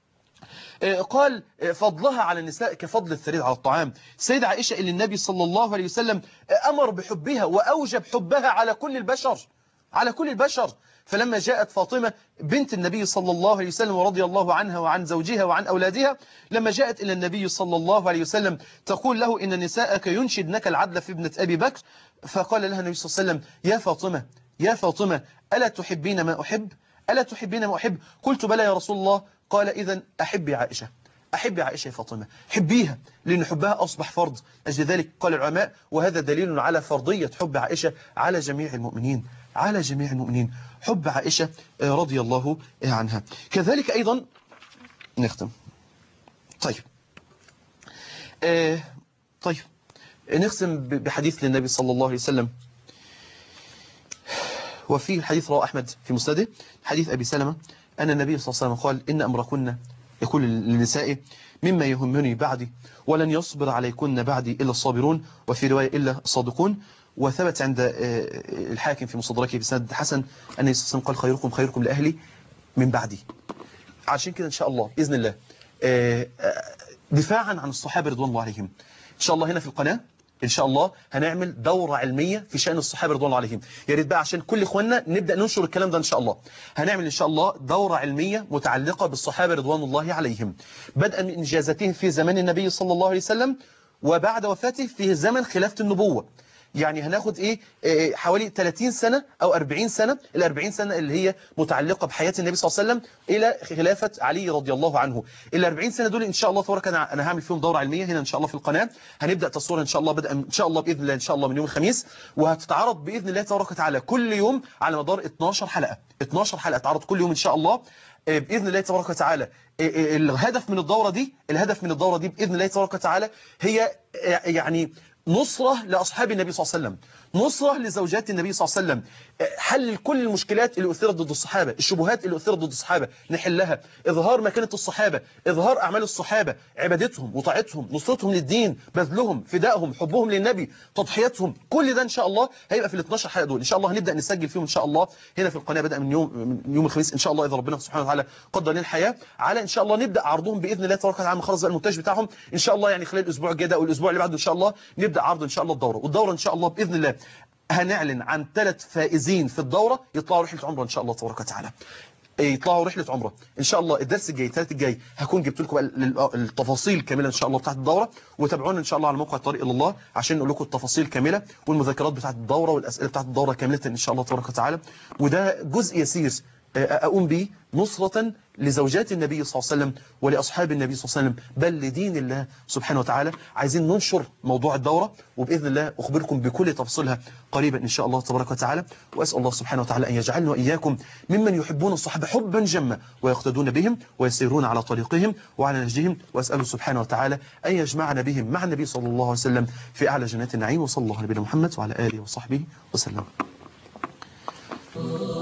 قال فضلها على النساء كفضل الثريد على الطعام سيدة عائشة اللي النبي صلى الله عليه وسلم أمر بحبها وأوجب حبها على كل البشر على كل البشر فلما جاءت فاطمة بنت النبي صلى الله عليه وسلم ورضي الله عنها وعن زوجها وعن أولادها لما جاءت إلى النبي صلى الله عليه وسلم تقول له إن نساءك ينشدنك العدل في ابنة أبي بكر فقال لها النبي صلى الله عليه وسلم يا فاطمة يا فاطمة ألا تحبين ما أحب ألا تحبين ما أحب قلت بلى يا رسول الله قال إذا أحبي عائشة أحبي عائشة يا فاطمة حبيها لأن حبها أصبح فرض أجل ذلك قال العلماء وهذا دليل على فرضية حب عائشة على جميع المؤمنين على جميع المؤمنين حب عائشة رضي الله عنها كذلك أيضا نختم طيب آه طيب نختم بحديث للنبي صلى الله عليه وسلم وفي الحديث رواه أحمد في مسنده حديث أبي سلمة أن النبي صلى الله عليه وسلم قال إن أمركن يقول لنسائه مما يهمني بعدي ولن يصبر عليكن بعدي إلا الصابرون وفي رواية إلا الصادقون وثبت عند الحاكم في مصدركه بسند حسن أن يسلم قال خيركم خيركم لأهلي من بعدي عشان كده إن شاء الله بإذن الله دفاعا عن الصحابة رضوان الله عليهم إن شاء الله هنا في القناة إن شاء الله هنعمل دورة علمية في شأن الصحابة رضوان الله عليهم يا ريت بقى عشان كل إخواننا نبدأ ننشر الكلام ده إن شاء الله هنعمل إن شاء الله دورة علمية متعلقة بالصحابة رضوان الله عليهم بدءا من إنجازاتهم في زمان النبي صلى الله عليه وسلم وبعد وفاته في زمن خلافة النبوة يعني هناخد ايه, إيه حوالي 30 سنة او 40 سنة ال 40 سنة اللي هي متعلقة بحياة النبي صلى الله عليه وسلم الى خلافة علي رضي الله عنه ال 40 سنة دول ان شاء الله تبارك انا انا هعمل فيهم دورة علمية هنا ان شاء الله في القناة هنبدأ تصويرها ان شاء الله بدءا ان شاء الله باذن الله ان شاء الله من يوم الخميس وهتتعرض باذن الله تبارك وتعالى كل يوم على مدار 12 حلقة 12 حلقة تعرض كل يوم ان شاء الله بإذن الله تبارك وتعالى الهدف من الدورة دي الهدف من الدورة دي بإذن الله تبارك وتعالى هي يعني نصرة لأصحاب النبي صلى الله عليه وسلم نصرة لزوجات النبي صلى الله عليه وسلم حل كل المشكلات اللي أثيرت ضد الصحابة الشبهات اللي أثيرت ضد الصحابة نحلها إظهار مكانة الصحابة إظهار أعمال الصحابة عبادتهم وطاعتهم نصرتهم للدين بذلهم فدائهم حبهم للنبي تضحياتهم كل ده إن شاء الله هيبقى في ال 12 حلقة دول إن شاء الله هنبدأ نسجل فيهم إن شاء الله هنا في القناة بدأ من يوم من يوم الخميس إن شاء الله إذا ربنا سبحانه وتعالى قدر لنا الحياة على إن شاء الله نبدأ عرضهم بإذن الله تبارك وتعالى خلص بقى المونتاج بتاعهم إن شاء الله يعني خلال الأسبوع الجاي ده أو الأسبوع اللي بعده إن شاء الله نبدأ عرض إن شاء الله الدورة والدورة إن شاء الله بإذن الله هنعلن عن ثلاث فائزين في الدورة يطلعوا رحلة عمره إن شاء الله تبارك وتعالى يطلعوا رحلة عمره إن شاء الله الدرس الجاي الثالث الجاي هكون جبت لكم التفاصيل كاملة إن شاء الله بتاعت الدورة وتابعونا إن شاء الله على موقع طريق إلى الله عشان نقول لكم التفاصيل كاملة والمذكرات بتاعت الدورة والأسئلة بتاعت الدورة كاملة إن شاء الله تبارك وتعالى وده جزء يسير أقوم به نصرة لزوجات النبي صلى الله عليه وسلم ولأصحاب النبي صلى الله عليه وسلم بل لدين الله سبحانه وتعالى عايزين ننشر موضوع الدورة وبإذن الله أخبركم بكل تفاصيلها قريبا إن شاء الله تبارك وتعالى وأسأل الله سبحانه وتعالى أن يجعلنا وإياكم ممن يحبون الصحابة حبا جما ويقتدون بهم ويسيرون على طريقهم وعلى نهجهم وأسأله سبحانه وتعالى أن يجمعنا بهم مع النبي صلى الله عليه وسلم في أعلى جنات النعيم وصلى الله على نبينا محمد وعلى آله وصحبه وسلم